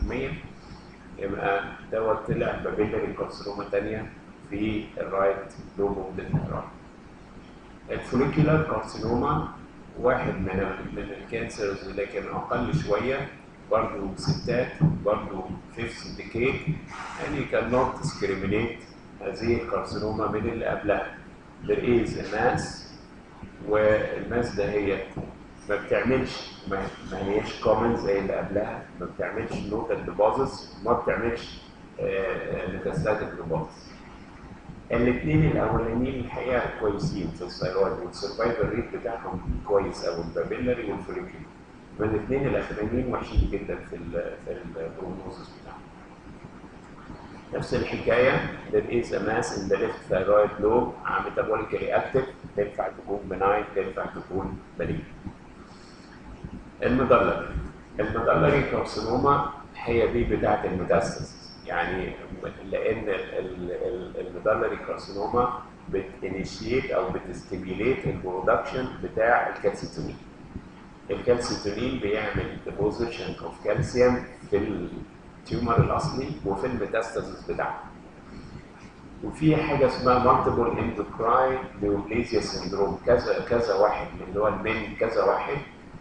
5% يبقى دوت طلع بابيلاري كارسينوما تانية في الرايت لوب اوف ذا ثايرويد الفوليكولار كارسينوما واحد من ال- من الكانسرز لكن اقل شويه برضه ستات برضه فيفث ديكيد يعني كان نوت discriminate هذه الكارسينوما من اللي قبلها there is a mass والماس ده هي ما بتعملش ما, ما هيش كومن زي اللي قبلها ما بتعملش نوتال ديبوزيتس ما بتعملش ميتاستاتيك ديبوزيتس الاثنين الاولانيين الحقيقه كويسين في الثيرويد والسرفايفل ريت بتاعهم كويس قوي البابيلاري والفوليكيول والاثنين الاخرانيين وحشين جدا في ال في البروجنوزس بتاعهم نفس الحكايه there is a mass in the left thyroid lobe metabolically active تنفع تكون benign تنفع تكون malignant المدلري المدلري كارسينوما هي دي بتاعت الميتاستاسيس يعني لان المدلري كارسينوما بتنيشيت او بتستيميليت البرودكشن بتاع الكالسيتونين الكالسيتونين بيعمل ديبوزيشن اوف كالسيوم في التيومر الاصلي وفي الميتاستاسيس بتاعه وفي حاجه اسمها مالتيبل اندوكراين نيوبليزيا سندروم كذا كذا واحد من اللي هو المين كذا واحد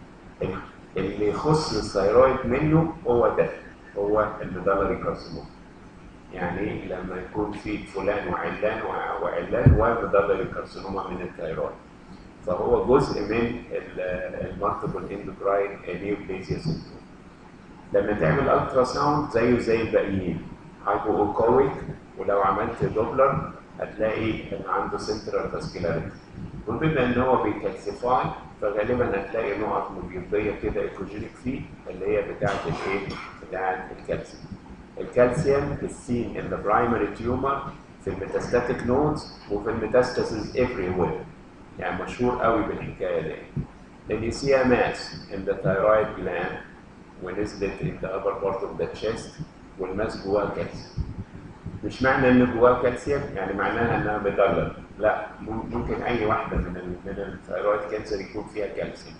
اللي يخص الثيرويد منه هو ده هو المدلري كارسينوما يعني لما يكون في فلان وعلان وعلان ومدلري كارسينوما من الثيرويد فهو جزء من المالتيبل اندوكراين نيوبليزيا سندروم لما تعمل الترا ساوند زيه زي الباقيين هايبو اوكويك ولو عملت دوبلر هتلاقي ان عنده سنترال فاسكولاريتي وبما ان هو بيكالسيفاي فغالبا هتلاقي نقط مبيضيه كده ايكوجينيك فيه اللي هي بتاعه الايه؟ بتاعه الكالسيوم. الكالسيوم السين ان ذا برايمري تيومر في الميتاستاتيك نودز وفي الميتاستاسيس افري وير. يعني مشهور قوي بالحكايه دي. Then you see a mass in the thyroid gland ونزلت in the upper part of the chest والماس جواه كالسيوم. مش معنى ان جواه كالسيوم يعني معناها انها مدلل لا ممكن اي واحده من ال من الثيرويد كانسر يكون فيها كالسيوم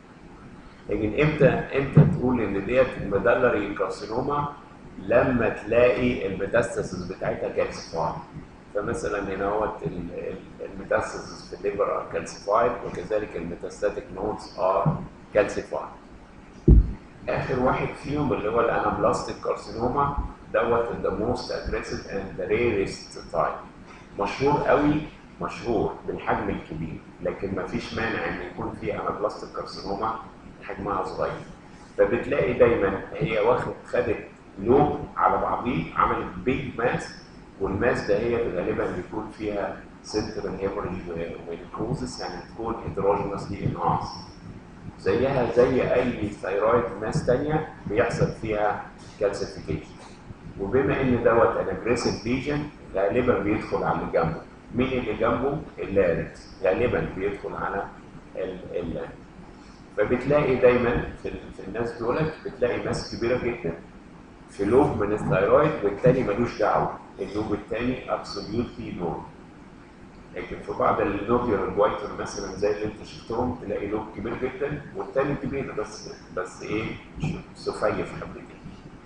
لكن امتى امتى تقول ان ديت مدلري كارسينوما لما تلاقي الميتاستاسيس بتاعتها كالسيفايد فمثلا هنا هو الميتاستاسيس في الليبر ار كالسيفايد وكذلك الميتاستاتيك نودز ار كالسيفايد اخر واحد فيهم اللي هو الانابلاستيك كارسينوما دوت the most aggressive and the rarest type مشهور قوي مشهور بالحجم الكبير لكن ما فيش مانع ان يكون في انابلاستيك كارسينوما حجمها صغير فبتلاقي دايما هي واخد خدت لوب على بعضيه عملت بيج ماس والماس ده هي غالبا بيكون فيها سنترال هيموريج والكروزس يعني تكون هيدروجينسلي انهانس زيها زي اي ثيرويد ماس ثانيه بيحصل فيها كالسيفيكيشن وبما ان دوت ان اجريسيف ليجن غالبا بيدخل على اللي جنبه مين اللي جنبه اللارنكس غالبا بيدخل على اللارنكس فبتلاقي دايما في, في الناس دولت بتلاقي ماس كبيره جدا في لوب من الثيرويد والتاني ملوش دعوه اللوب التاني ابسوليوتلي نور لكن في بعض النوبير الوايتر مثلا زي اللي انت شفتهم تلاقي لوب كبير جدا والتاني كبير بس بس ايه سفيف حبتين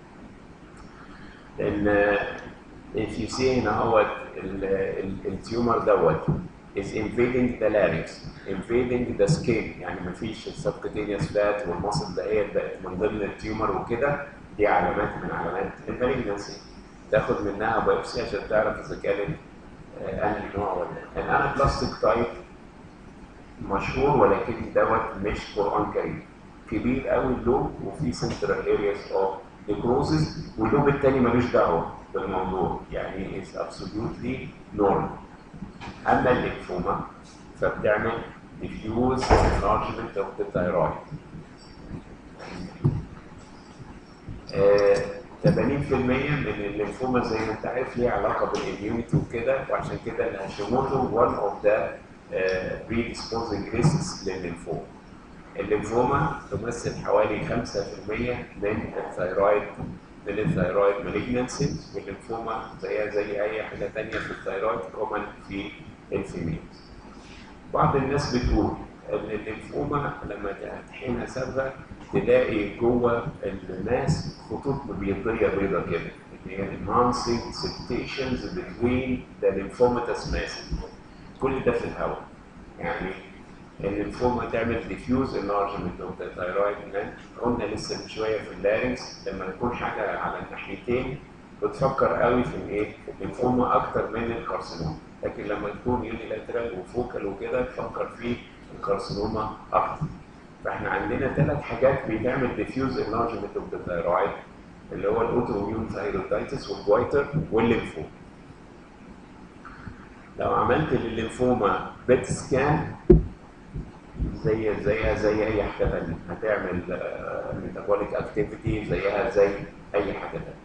لان if you see هنا هو التيومر دوت is invading the larynx invading the skin يعني مفيش السبكتينيوس فات والمصل دهيت بقت من ضمن التيومر وكده دي علامات من علامات المالجنسي تاخد منها بايوبسي عشان تعرف اذا كانت انهي نوع ولا الان بلاستيك تايب مشهور ولكن دوت مش قران كريم كبير قوي اللوب وفي سنترال ارياز اوف نيكروزز واللوب الثاني ملوش دعوه بالموضوع يعني is absolutely normal اما الليمفوما فبتعمل diffuse enlargement of the thyroid آه 80% من الليمفوما زي ما انت عارف ليها علاقه بالاميونيتي وكده وعشان كده الهاشيموتو one of the uh, predisposing risks للليمفوما الليمفوما تمثل حوالي 5% من الثيرويد من الثيرويد مالجنسيز والليمفوما زيها زي اي حاجه ثانيه في الثيرويد كومن في الفيميلز بعض الناس بتقول ان الليمفوما لما تحينها صبغه تلاقي جوه الماس خطوط مبيضيه بيضه كده اللي هي enhancing septations between the lymphomatous masses كل ده في الهواء يعني الليمفوما تعمل diffuse enlargement of the thyroid gland قلنا لسه من شويه في اللارنكس لما يكون حاجه على الناحيتين بتفكر قوي في الايه؟ الليمفوما اكتر من الكارسينوما لكن لما تكون يونيلاترال وفوكال وكده تفكر في الكارسينوما اكتر فاحنا عندنا ثلاث حاجات بتعمل diffuse enlargement of the thyroid اللي هو الاوتو اميون ثايرويدايتس والجوايتر والليمفوما لو عملت للليمفوما بيت سكان زي زيها زي اي حاجه ثانيه هتعمل ميتابوليك اكتيفيتي زيها زي اي حاجه ثانيه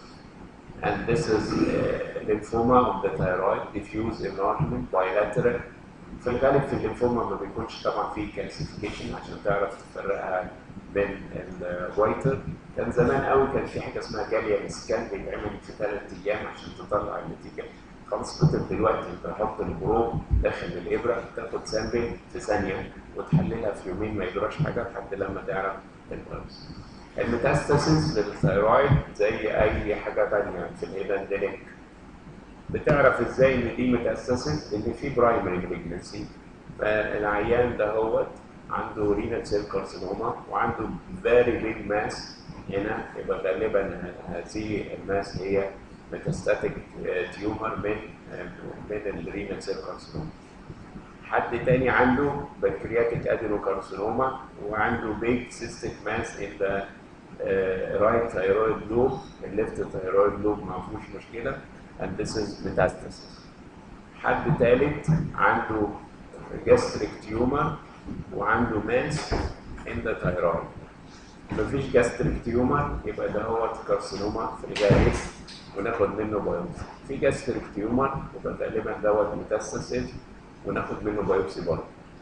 and this is uh, lymphoma of the thyroid diffuse enlargement bilateral في الغالب في الليمفوما ما بيكونش طبعا في كالسيفيكيشن عشان تعرف تفرقها من الوايتر كان زمان قوي كان في حاجه اسمها جاليا سكان بيتعمل في ثلاث ايام عشان تطلع النتيجه خلاص كتب دلوقتي انت تحط البروب داخل الابره تاخد سامبل في ثانيه وتحللها في يومين ما يجراش حاجه لحد لما تعرف الفيروس. الميتاستاسيس للثيرويد زي اي حاجه ثانيه في الهيدندليك بتعرف ازاي ان دي ميتاستاسيس ان في برايمري بريجنسي فالعيان ده هو عنده رينال سيل كارسينوما وعنده فيري بيج ماس هنا يبقى غالبا هذه الماس هي ميتاستاتيك تيومر من من الرينال سيل كارسينوما حد تاني عنده بنكرياتيك ادينوكارسينوما وعنده بيج سيستيك ماس ان ذا رايت ثايرويد لوب الليفت ثايرويد لوب ما فيهوش مشكله and this is metastasis حد ثالث عنده gastric tumor وعنده mass in the thyroid مفيش gastric tumor يبقى ده هو كارسينوما في الغالب وناخد منه بايوبسي في جاستريك تيومر يبقى غالبا دوت ميتاستاسيس وناخد منه بايوبسي برضه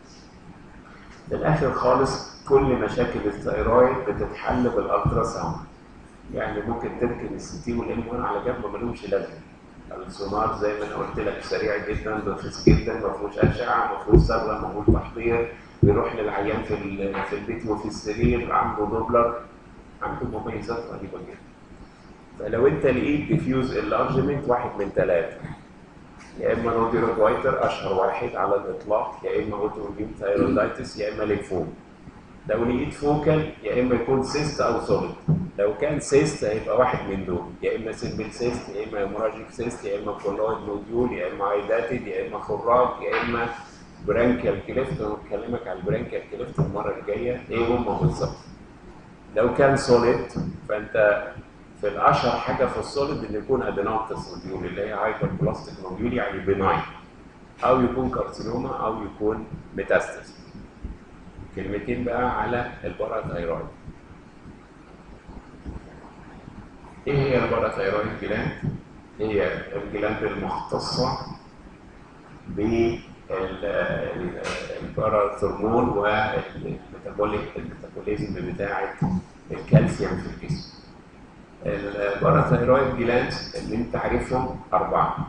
في الاخر خالص كل مشاكل الثيرويد بتتحل بالالترا ساوند يعني ممكن تركن السي تي والام 1 على جنب ملوش لازمه السونار زي ما انا قلت لك سريع جدا رخيص جدا ما فيهوش اشعه ما فيهوش صبغه ما فيهوش تحضير بيروح للعيان في في البيت وفي السرير عنده دوبلر عنده مميزات رهيبه جدا فلو انت لقيت ديفيوز انلارجمنت واحد من ثلاثه يا اما نوديرويد وايتر اشهر واحد على الاطلاق يا اما اوتوميون ثايرويدايتس يا اما ليمفوم لو لقيت فوكال يا اما يكون سيست او سوليد لو كان سيست هيبقى واحد من دول يا اما سيمبل سيست يا اما هيموراجيك سيست يا اما كولويد نوديول يا اما ايداتد يا اما خراج يا اما برانكيال كليفت انا بكلمك على البرانكيال كليفت المره الجايه ايه هم بالظبط لو كان سوليد فانت في الاشهر حاجه في السوليد اللي يكون ادينوماتس نوديول اللي هي هايبر بلاستيك نوديول يعني بناين او يكون كارسينوما او يكون ميتاستاسيس كلمتين بقى على الباراثايرويد ايه هي الباراثايرويد جلاند هي الجلاند المختصه بالباراثرمون والميتابوليزم بتاعه الكالسيوم في الجسم الباراثايرويد جلاند اللي انت عارفهم اربعه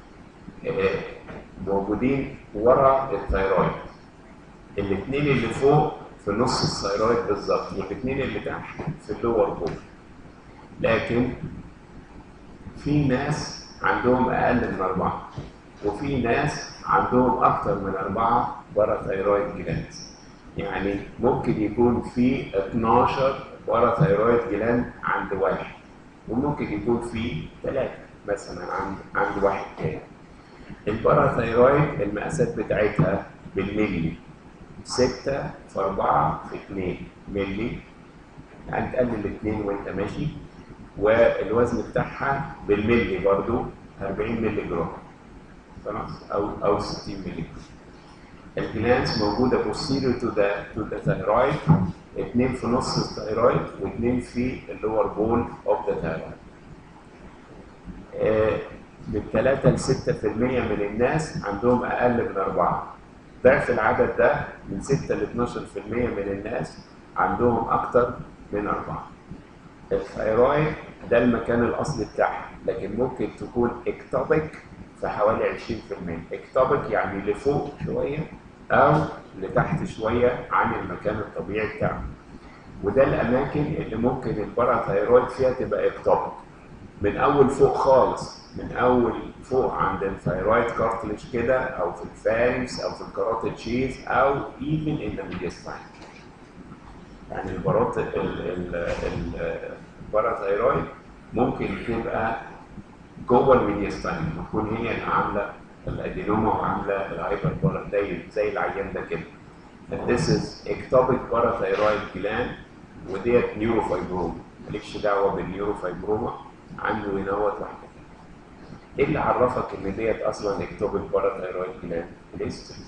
موجودين ورا الثايرويد الاثنين اللي فوق في نص الثايرويد بالظبط والاثنين اللي تحت في اللور بول لكن في ناس عندهم اقل من اربعه وفي ناس عندهم اكثر من اربعه باراثايرويد جلاند يعني ممكن يكون في 12 باراثايرويد جلاند عند واحد وممكن يكون في ثلاثه مثلا عند عند واحد تاني الباراثايرويد المقاسات بتاعتها بالملي 6 في 4 في 2 ملي يعني تقلل 2 وانت ماشي والوزن بتاعها بالملي برضو 40 ملي جرام خلاص او او 60 ملي جرام الجلانس موجوده posterior to the to the thyroid اثنين في نص الثايرويد واثنين في اللور بول اوف ذا ثايرويد من 3 ل 6% من الناس عندهم اقل من اربعه ضعف العدد ده من 6 ل 12% من الناس عندهم اكتر من اربعه الثايرويد ده المكان الاصلي بتاعها لكن ممكن تكون اكتوبيك في حوالي 20% اكتوبيك يعني لفوق شويه او لتحت شويه عن المكان الطبيعي بتاعه وده الاماكن اللي ممكن الباراثايرويد فيها تبقى اكتوبيك من اول فوق خالص من اول فوق عند الثايرويد كارتلج كده او في الفارنكس او في الكاروتيد شيز او ايفن ان الميديستاين يعني البارات ال- ال- ال- الباراثايرويد ممكن تبقى جوه الميديستاين تكون هي اللي عامله الادينوما وعامله الهايبر بارا زي زي العيان ده كده and this is ectopic parathyroid gland وديت نيوروفايبروما مالكش دعوه بالنيوروفايبروما عنده هنا هو واحده ايه اللي عرفك ان ديت اصلا ectopic parathyroid gland الهيستوري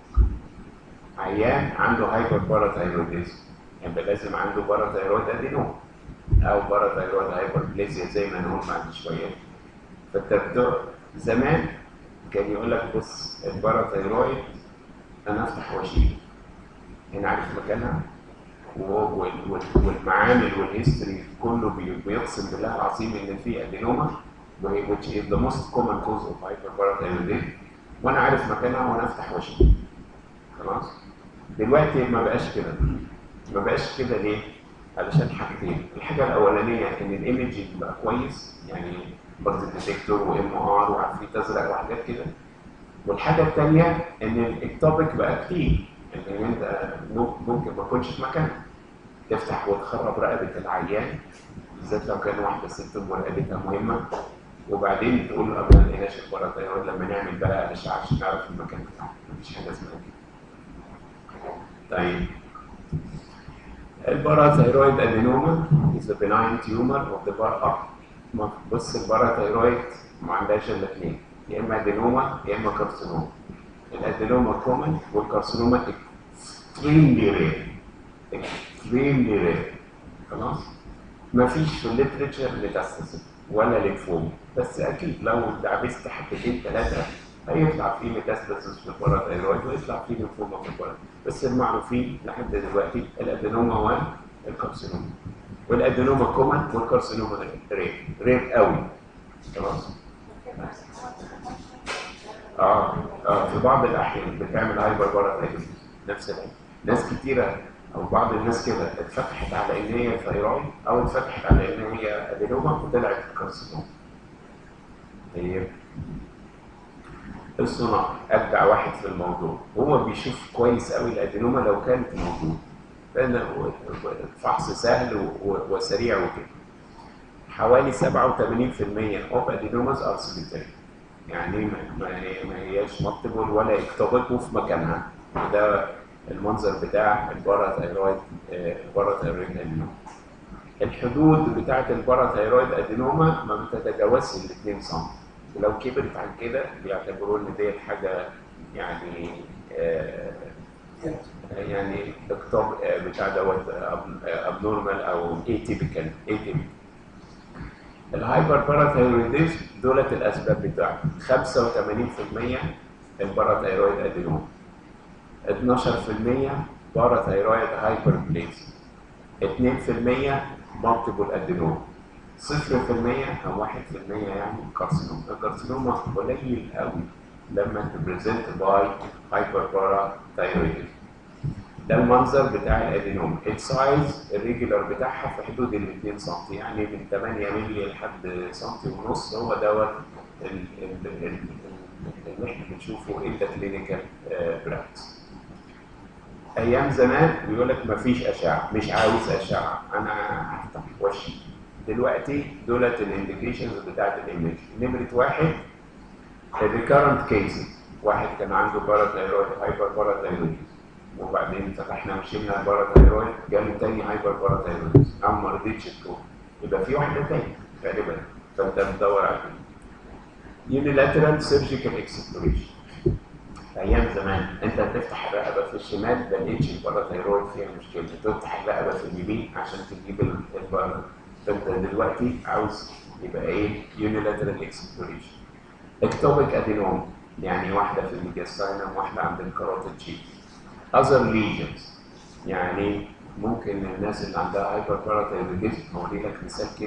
عيان عنده هايبر باراثايرويدزم يبقى لازم عنده باراثايرويد ادينوما او باراثايرويد هايبربليزيا زي ما نقول بعد شويه فالتبدو زمان كان يقول لك بص الباراثايرويد انا افتح واشيل هنا عارف مكانها و- وال- وال- والمعامل والهيستوري كله بي- بيقسم بالله العظيم ان في ادينوما وهي which is the most common cause of hyperparathyroidism وانا عارف مكانها وانا افتح واشيل خلاص دلوقتي ما بقاش كده ما بقاش كده ليه؟ علشان حاجتين الحاجه الاولانيه ان الايمجنج بقى كويس يعني برضه ديتكتور وام ار وعفريت ازرق وحاجات كده والحاجه الثانيه ان الاكتوبيك بقى كتير ان انت ممكن ما تكونش في مكانك تفتح وتخرب رقبه العيان بالذات لو كان واحده ست ورقبتها مهمه وبعدين تقول له ما لقيناش الباراثايرويد لما نعمل بقى اشعه عشان نعرف المكان بتاعه مفيش حاجه اسمها كده طيب الباراثايرويد ادينوما is a benign tumor of the bar ما بص الباراثايرويد ما عندهاش الا اثنين يا اما ادينوما يا اما كارسينوما الادينوما كومن والكارسينوما extremely rare extremely rare خلاص ما فيش في الليترشر ميتاستاسيس ولا لينفوما بس اكيد لو دعبست حبتين ثلاثه هيطلع فيه ميتاستاسيس في الباراثايرويد ويطلع فيه لينفوما في الباراثايرويد بس المعروفين لحد دلوقتي الادينوما والكارسينوما والادينوما كومن والكارسينوما رير رير قوي خلاص اه اه في بعض الاحيان بتعمل هايبر باراثايرويد نفس العين ناس كتيره او بعض الناس كده اتفتحت على ان هي ثايرويد او اتفتحت على ان هي ادينوما وطلعت كارسينوما طيب الصناعي ابدع واحد في الموضوع هو بيشوف كويس قوي الادينوما لو كانت موجوده لان الفحص سهل و- و- وسريع وكده حوالي 87% اوف ادينوماز ار سوليتاري يعني ما ما هي- ما هياش مالتيبل ولا اكتوبيك في مكانها ده المنظر بتاع الباراثايرويد آه، الباراثايرويد ادينوما الحدود بتاعت الباراثايرويد ادينوما ما بتتجاوزش ال 2 سم ولو كبرت عن كده بيعتبروا ان ديت حاجه يعني آه، يعني اكتوب آه، بتاع دوت ابنورمال او ايتيبيكال ايتيبيكال الهايبر باراثايرويديزم دولت الاسباب بتاعته 85% الباراثايرويد ادينوما 12% باراثايرويد هايبربليزم 2% مالتيبل ادينوما 0% او 1% يعني كارسينوما الكارسينوما قليل قوي لما تبريزنت باي هايبر باراثايرويديزم ده المنظر بتاع الادينوما السايز الريجولار بتاعها في حدود ال 2 سم يعني من 8 مللي لحد سم ونص هو دوت ال- ال- ال- ال- اللي احنا بنشوفه ان ذا كلينيكال براكتس ايام زمان بيقول لك مفيش اشعه مش عاوز اشعه انا هفتح وشي دلوقتي دولت الانديكيشنز بتاعت الايمج نمره واحد الريكارنت كيسز واحد كان عنده باراثايرويد هايبر باراثايرويد وبعدين فتحنا وشلنا الباراثايرويد جاله تاني هايبر باراثايرويد او ما رضيتش تروح يبقى في واحده تاني غالبا فانت بتدور على يونيلاترال سيرجيكال اكسبلوريشن ايام زمان انت هتفتح الرقبه في الشمال ما لقيتش الباراثايرويد فيها مشكله تفتح الرقبه في اليمين عشان تجيب ال- البارا فانت دلوقتي عاوز يبقى ايه يونيلاترال اكسبلوريشن اكتوبيك ادينوم يعني واحده في الميدياستاينم واحده عند الكاروتيد شيت other lesions يعني ممكن الناس اللي عندها هايبر باراثايرويدزم هوري لك مثال كده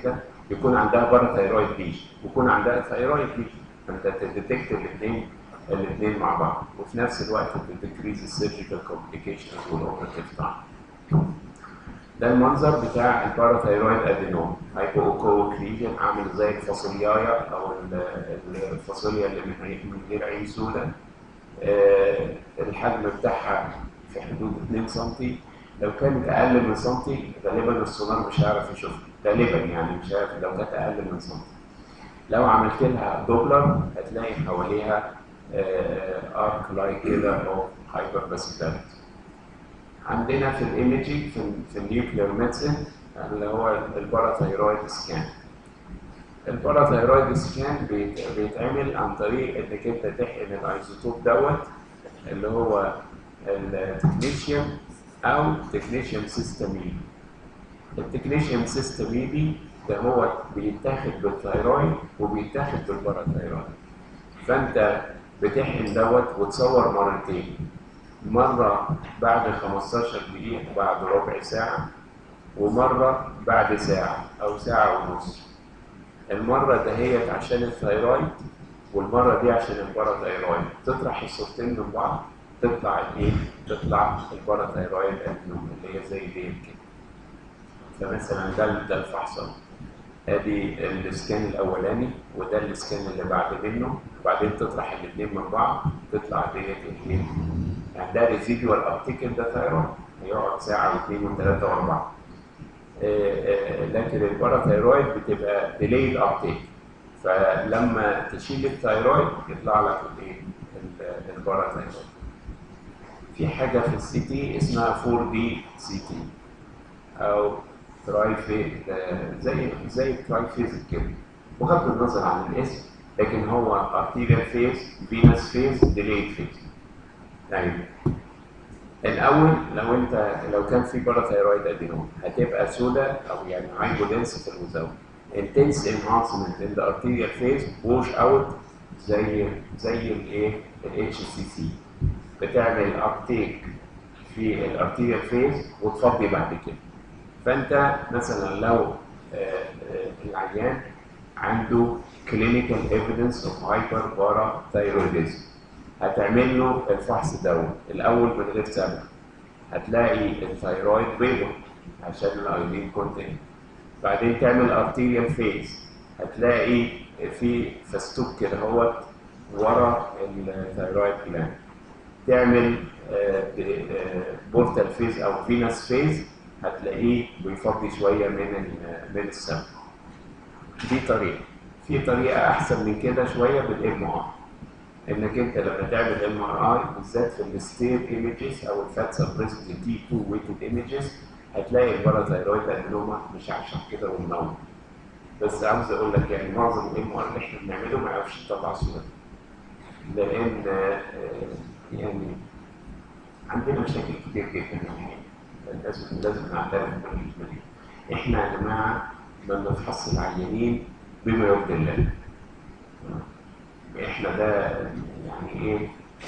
يكون عندها باراثايرويد ليجن ويكون عندها ثايرويد ليجن فانت تديتكت الاثنين الاثنين مع بعض وفي نفس الوقت بتديكريز السيرجيكال كومبليكيشن والأوبراتيف تايم ده المنظر بتاع الباراثايرويد ادينوم هايبوكويك ليجن عامل زي الفاصوليايا او ال- الفاصوليا اللي من غير- من غير عين سوداء آه، الحجم بتاعها في حدود 2 سم لو كانت اقل من سنتي غالبا السونار مش هيعرف يشوفها غالبا يعني مش هيعرف لو كانت اقل من سنتي لو عملت لها دوبلر هتلاقي حواليها ارك لايك كده او هايبر باسيلاريتي عندنا في الايمجينج في, في النيوكلير ميدسين اللي هو الباراثايرويد سكان الباراثايرويد سكان بيت- بيتعمل عن طريق انك انت تحقن الايزوتوب دوت اللي هو التكنيشيوم او تكنيشيوم سيستميدي التكنيشيوم سيستميدي ده هو بيتاخد بالثايرويد وبيتاخد بالباراثايرويد فانت بتحقن دوت وتصور مرتين مرة بعد 15 دقيقة بعد ربع ساعة ومرة بعد ساعة أو ساعة ونص المرة دهيت عشان الثايرويد والمرة دي عشان الباراثايرويد تطرح الصورتين من بعض تطلع الايه؟ تطلع الباراثايرويد ادنوم اللي هي زي ديل كده فمثلا ده ده الفحص أهو. ادي السكان الاولاني وده السكان اللي بعد منه وبعدين تطرح الاثنين من بعض تطلع ديت الاثنين يعني ده ريزيدوال ابتيك ده ثايرويد هيقعد ساعه واثنين وثلاثه واربعه آه، آه، لكن الباراثايرويد بتبقى ديليد ابتيك فلما تشيل الثايرويد يطلع لك الايه ال- الباراثايرويد في حاجه في السي تي اسمها 4 دي سي تي او تراي في زي زي تراي فيز كده بغض النظر عن الاسم لكن هو ارتيريال فيز فينس فيز ديليد فيز يعني الاول لو انت لو كان في باراثايرويد ادينوم هتبقى سودا او يعني هايبودنس في المزاوله intense enhancement in the arterial phase wash out زي زي الايه الاتش سي سي بتعمل ابتيك في الارتيريال فيز وتفضي بعد كده فانت مثلا لو آه، آه، العيان عنده clinical evidence of hyperparathyroidism هتعمل له الفحص دوت الاول من غير سبب هتلاقي الثايرويد بيضة عشان الايودين كونتين بعدين تعمل ارتيريال فيز هتلاقي في فستوك كده هوت ورا الثايرويد جلاند تعمل بورتال فيز او فينس فيز هتلاقيه بيفضي شويه من ال- من السم دي طريقه في طريقه احسن من كده شويه بالام ار انك انت لما تعمل ام ار اي بالذات في الستير ايمجز او الفات سبريسد تي 2 ويتد ايمجز هتلاقي الباراثايرويد ادينوما مش عشان كده ومنور بس عاوز اقول لك يعني معظم الام ار اللي احنا بنعمله ما يعرفش يطلع صوره لان آه، يعني عندنا مشاكل كتير جدا يعني لازم لازم نعترف بالمشكله دي احنا يا جماعه ما بنفحص العيانين بما يرضي الله احنا ده يعني ايه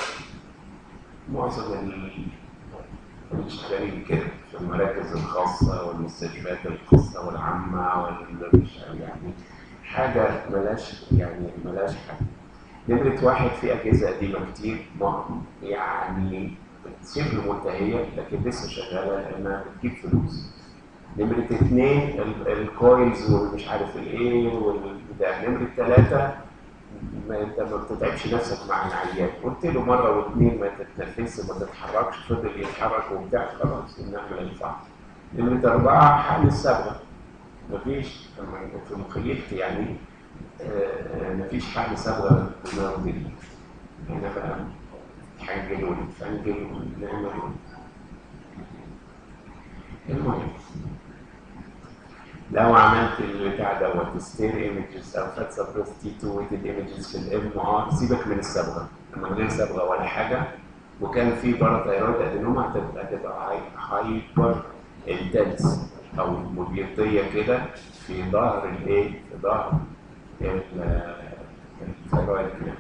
معظم ال- اللي شغالين كده في المراكز الخاصة والمستشفيات الخاصة والعامة وال يعني حاجة ملاش يعني ملاش حاجة نمرة واحد في أجهزة قديمة كتير ما يعني شبه منتهية لكن لسه شغالة لأنها بتجيب فلوس. نمرة اتنين ال- الكويلز والمش عارف الايه والبتاع. نمرة تلاتة ما انت ما بتتعبش نفسك مع العيان قلت له مره واثنين ما تتنفسش ما تتحركش فضل يتحرك وبتاع خلاص نعمل الفحص نمرة أربعة حل الصبغة مفيش في مخيلتي يعني آه، آه، مفيش حل صبغة بالمرض دي هنا بقى حنجل ونفنجل ونعمل المهم لو عملت البتاع دوت ستير ايمجز او فات سبريس تي 2 ويتد ايمجز في الام ار سيبك من الصبغه من غير صبغه ولا حاجه وكان في باراثايرويد ادينوما هتبقى هتبقى هايبر انتنس او مبيضيه كده في ظهر الايه؟ في ظهر ال- الثايرويد جلاند.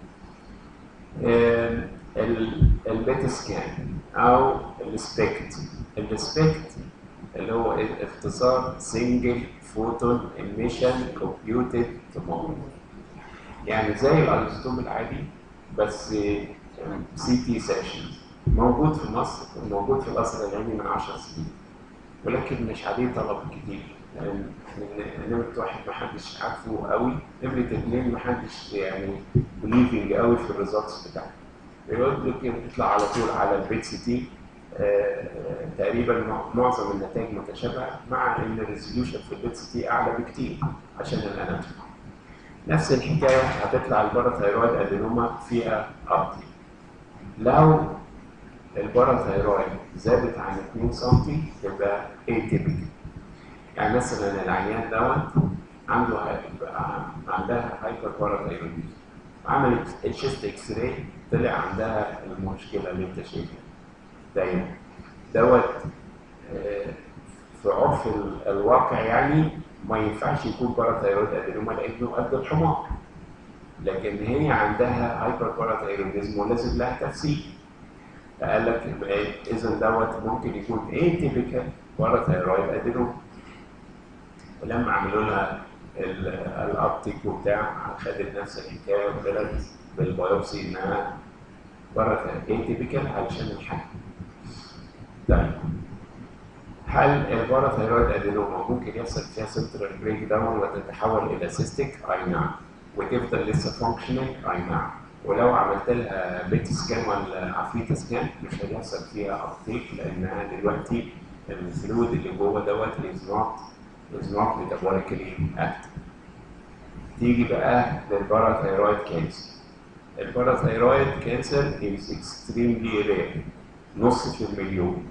آم، ال- البيت سكان او السبكت السبكت اللي هو اختصار سنجل فوتون ايميشن كومبيوتد توموجرافي يعني زي الايزوتوم العادي بس سي تي سيشنز موجود في مصر موجود في القصر العيني من 10 سنين ولكن مش عليه طلب كتير لان نمرة واحد محدش عارفه قوي نمرة اتنين محدش يعني بليفنج قوي في الريزلتس بتاعته بيقول لك بيطلع على طول على البيت سي تي تقريبا معظم النتائج متشابهه مع ان الريزوليوشن في البيت سي تي اعلى بكتير عشان الاناتومي نفس الحكايه هتطلع الباراثايرويد ادينوما فيها ابطي لو الباراثايرويد زادت عن 2 سم تبقى اتيبيكال يعني مثلا العيان دوت عنده عندها هايبر باراثايرويدزم عملت الشيست اكس راي طلع عندها المشكله اللي انت شايفها دايما دوت في عرف الواقع يعني ما ينفعش يكون باراثايرويد ادينوما لانه قد الحمار لكن هي عندها هايبر باراثايرويدزم ولازم لها تفسير فقال لك اذا دوت ممكن يكون ايه تيبيكال باراثايرويد ادينوما ولما عملوا لها الابتيك وبتاع خدت نفس الحكايه وطلعت بالبيوبسي انها باراثايرويد ايه تيبيكال علشان الحمل طيب هل الباراثايرويد ادينوما ممكن يحصل فيها سنترال بريك داون وتتحول الى سيستيك؟ اي نعم وتفضل لسه فانكشنال؟ اي نعم ولو عملت لها بيت سكان ولا عفريت سكان مش هيحصل فيها ابتيك لانها دلوقتي الفلويد اللي جوه دوت از نوت از نوت ميتابوليكلي اكتف. تيجي بقى للباراثايرويد كانسر. الباراثايرويد كانسر از اكستريملي رير نص في المليون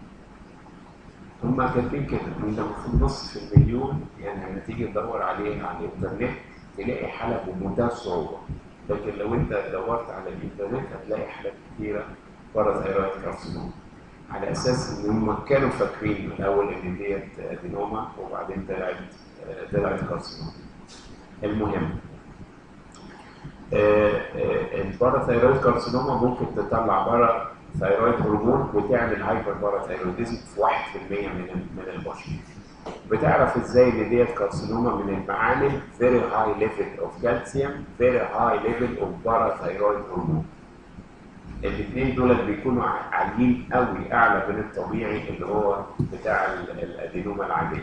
هم كاتبين كده ان المفروض نص في المليون يعني لما تيجي تدور عليه على الانترنت تلاقي حالة بمنتهى الصعوبة لكن لو انت دورت على الانترنت هتلاقي حالات كتيرة باراثايرويد كارسينوما على اساس ان هم كانوا فاكرين من الاول ان ديت ادينوما وبعدين طلعت طلعت كارسينوما المهم الباراثايرويد كارسينوما ممكن تطلع بره ثايرويد هرمون وتعمل هايبر باراثايرويدزم في 1% من من البشر. بتعرف ازاي ان ديت كارسينوما من المعامل very high level of calcium very high level of parathyroid hormone. الاثنين دول بيكونوا عاليين قوي اعلى من الطبيعي اللي هو بتاع الادينوما العاديه.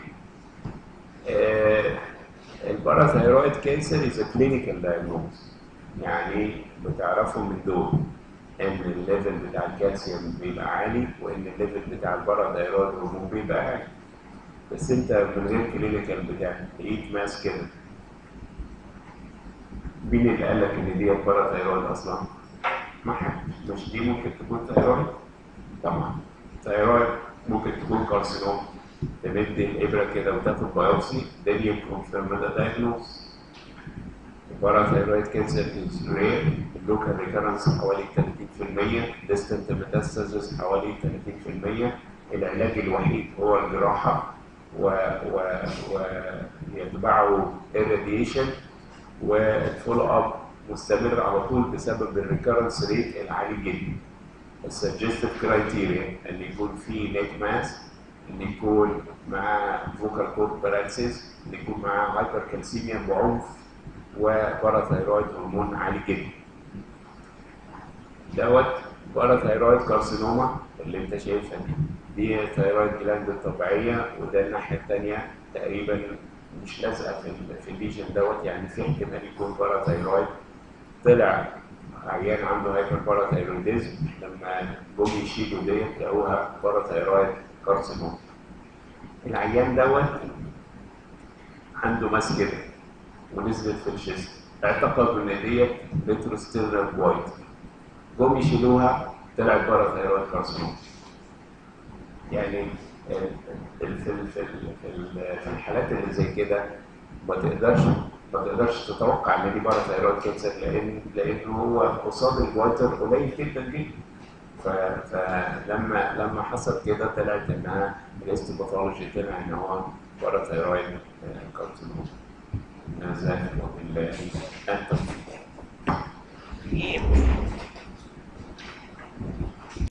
آه الباراثايرويد كانسر از كلينيكال دايجنوز يعني بتعرفوا من دول ان الليفل بتاع الكالسيوم بيبقى عالي وان الليفل بتاع الباراثايرويد هرمون بيبقى عالي بس انت من غير كلينيكال بتاع ايد ماس كده مين اللي قال لك ان دي باراثايرويد اصلا؟ ما حد مش دي ممكن تكون ثايرويد؟ طبعا ثايرويد ممكن تكون كارسينوم تمد الابره كده وتاخد بايوبسي then you confirm the diagnosis الباراثايرويد كانسر از رير اللوكال ريكرنس حوالي 30% ديستنت ميتاستاسيس حوالي 30% العلاج الوحيد هو الجراحه و و ويتبعه الراديشن والفولو اب مستمر على طول بسبب الريكرنس ريت العالي جدا السجستيف كرايتيريا ان يكون في نيك ماس ان يكون مع فوكال كورد بارالسيس ان يكون مع هايبر كالسيميا بعنف وباراثايرويد هرمون عالي جدا دوت باراثايرويد كارسينوما اللي انت شايفها دي دي ثايرويد جلاند الطبيعيه وده الناحيه الثانيه تقريبا مش لازقه في في الليجن دوت يعني في احتمال يكون باراثايرويد طلع عيان عنده هايبر باراثايرويدزم لما جم يشيلوا ديت لقوها باراثايرويد كارسينوما العيان دوت عنده ماس كده ونزلت في الشيست اعتقدوا ان ديت ريتروستيرنال وايت جم يشيلوها طلعت باراثايرويد كارسينوما يعني في في في في الحالات اللي زي كده ما تقدرش ما تقدرش تتوقع ان دي باراثايرويد كانسر لان لان هو قصاد الوايتر قليل جدا جدا فلما لما حصل كده طلعت انها الاستيباثولوجي طلع ان هو باراثايرويد كارسينوما نزل وبالله انت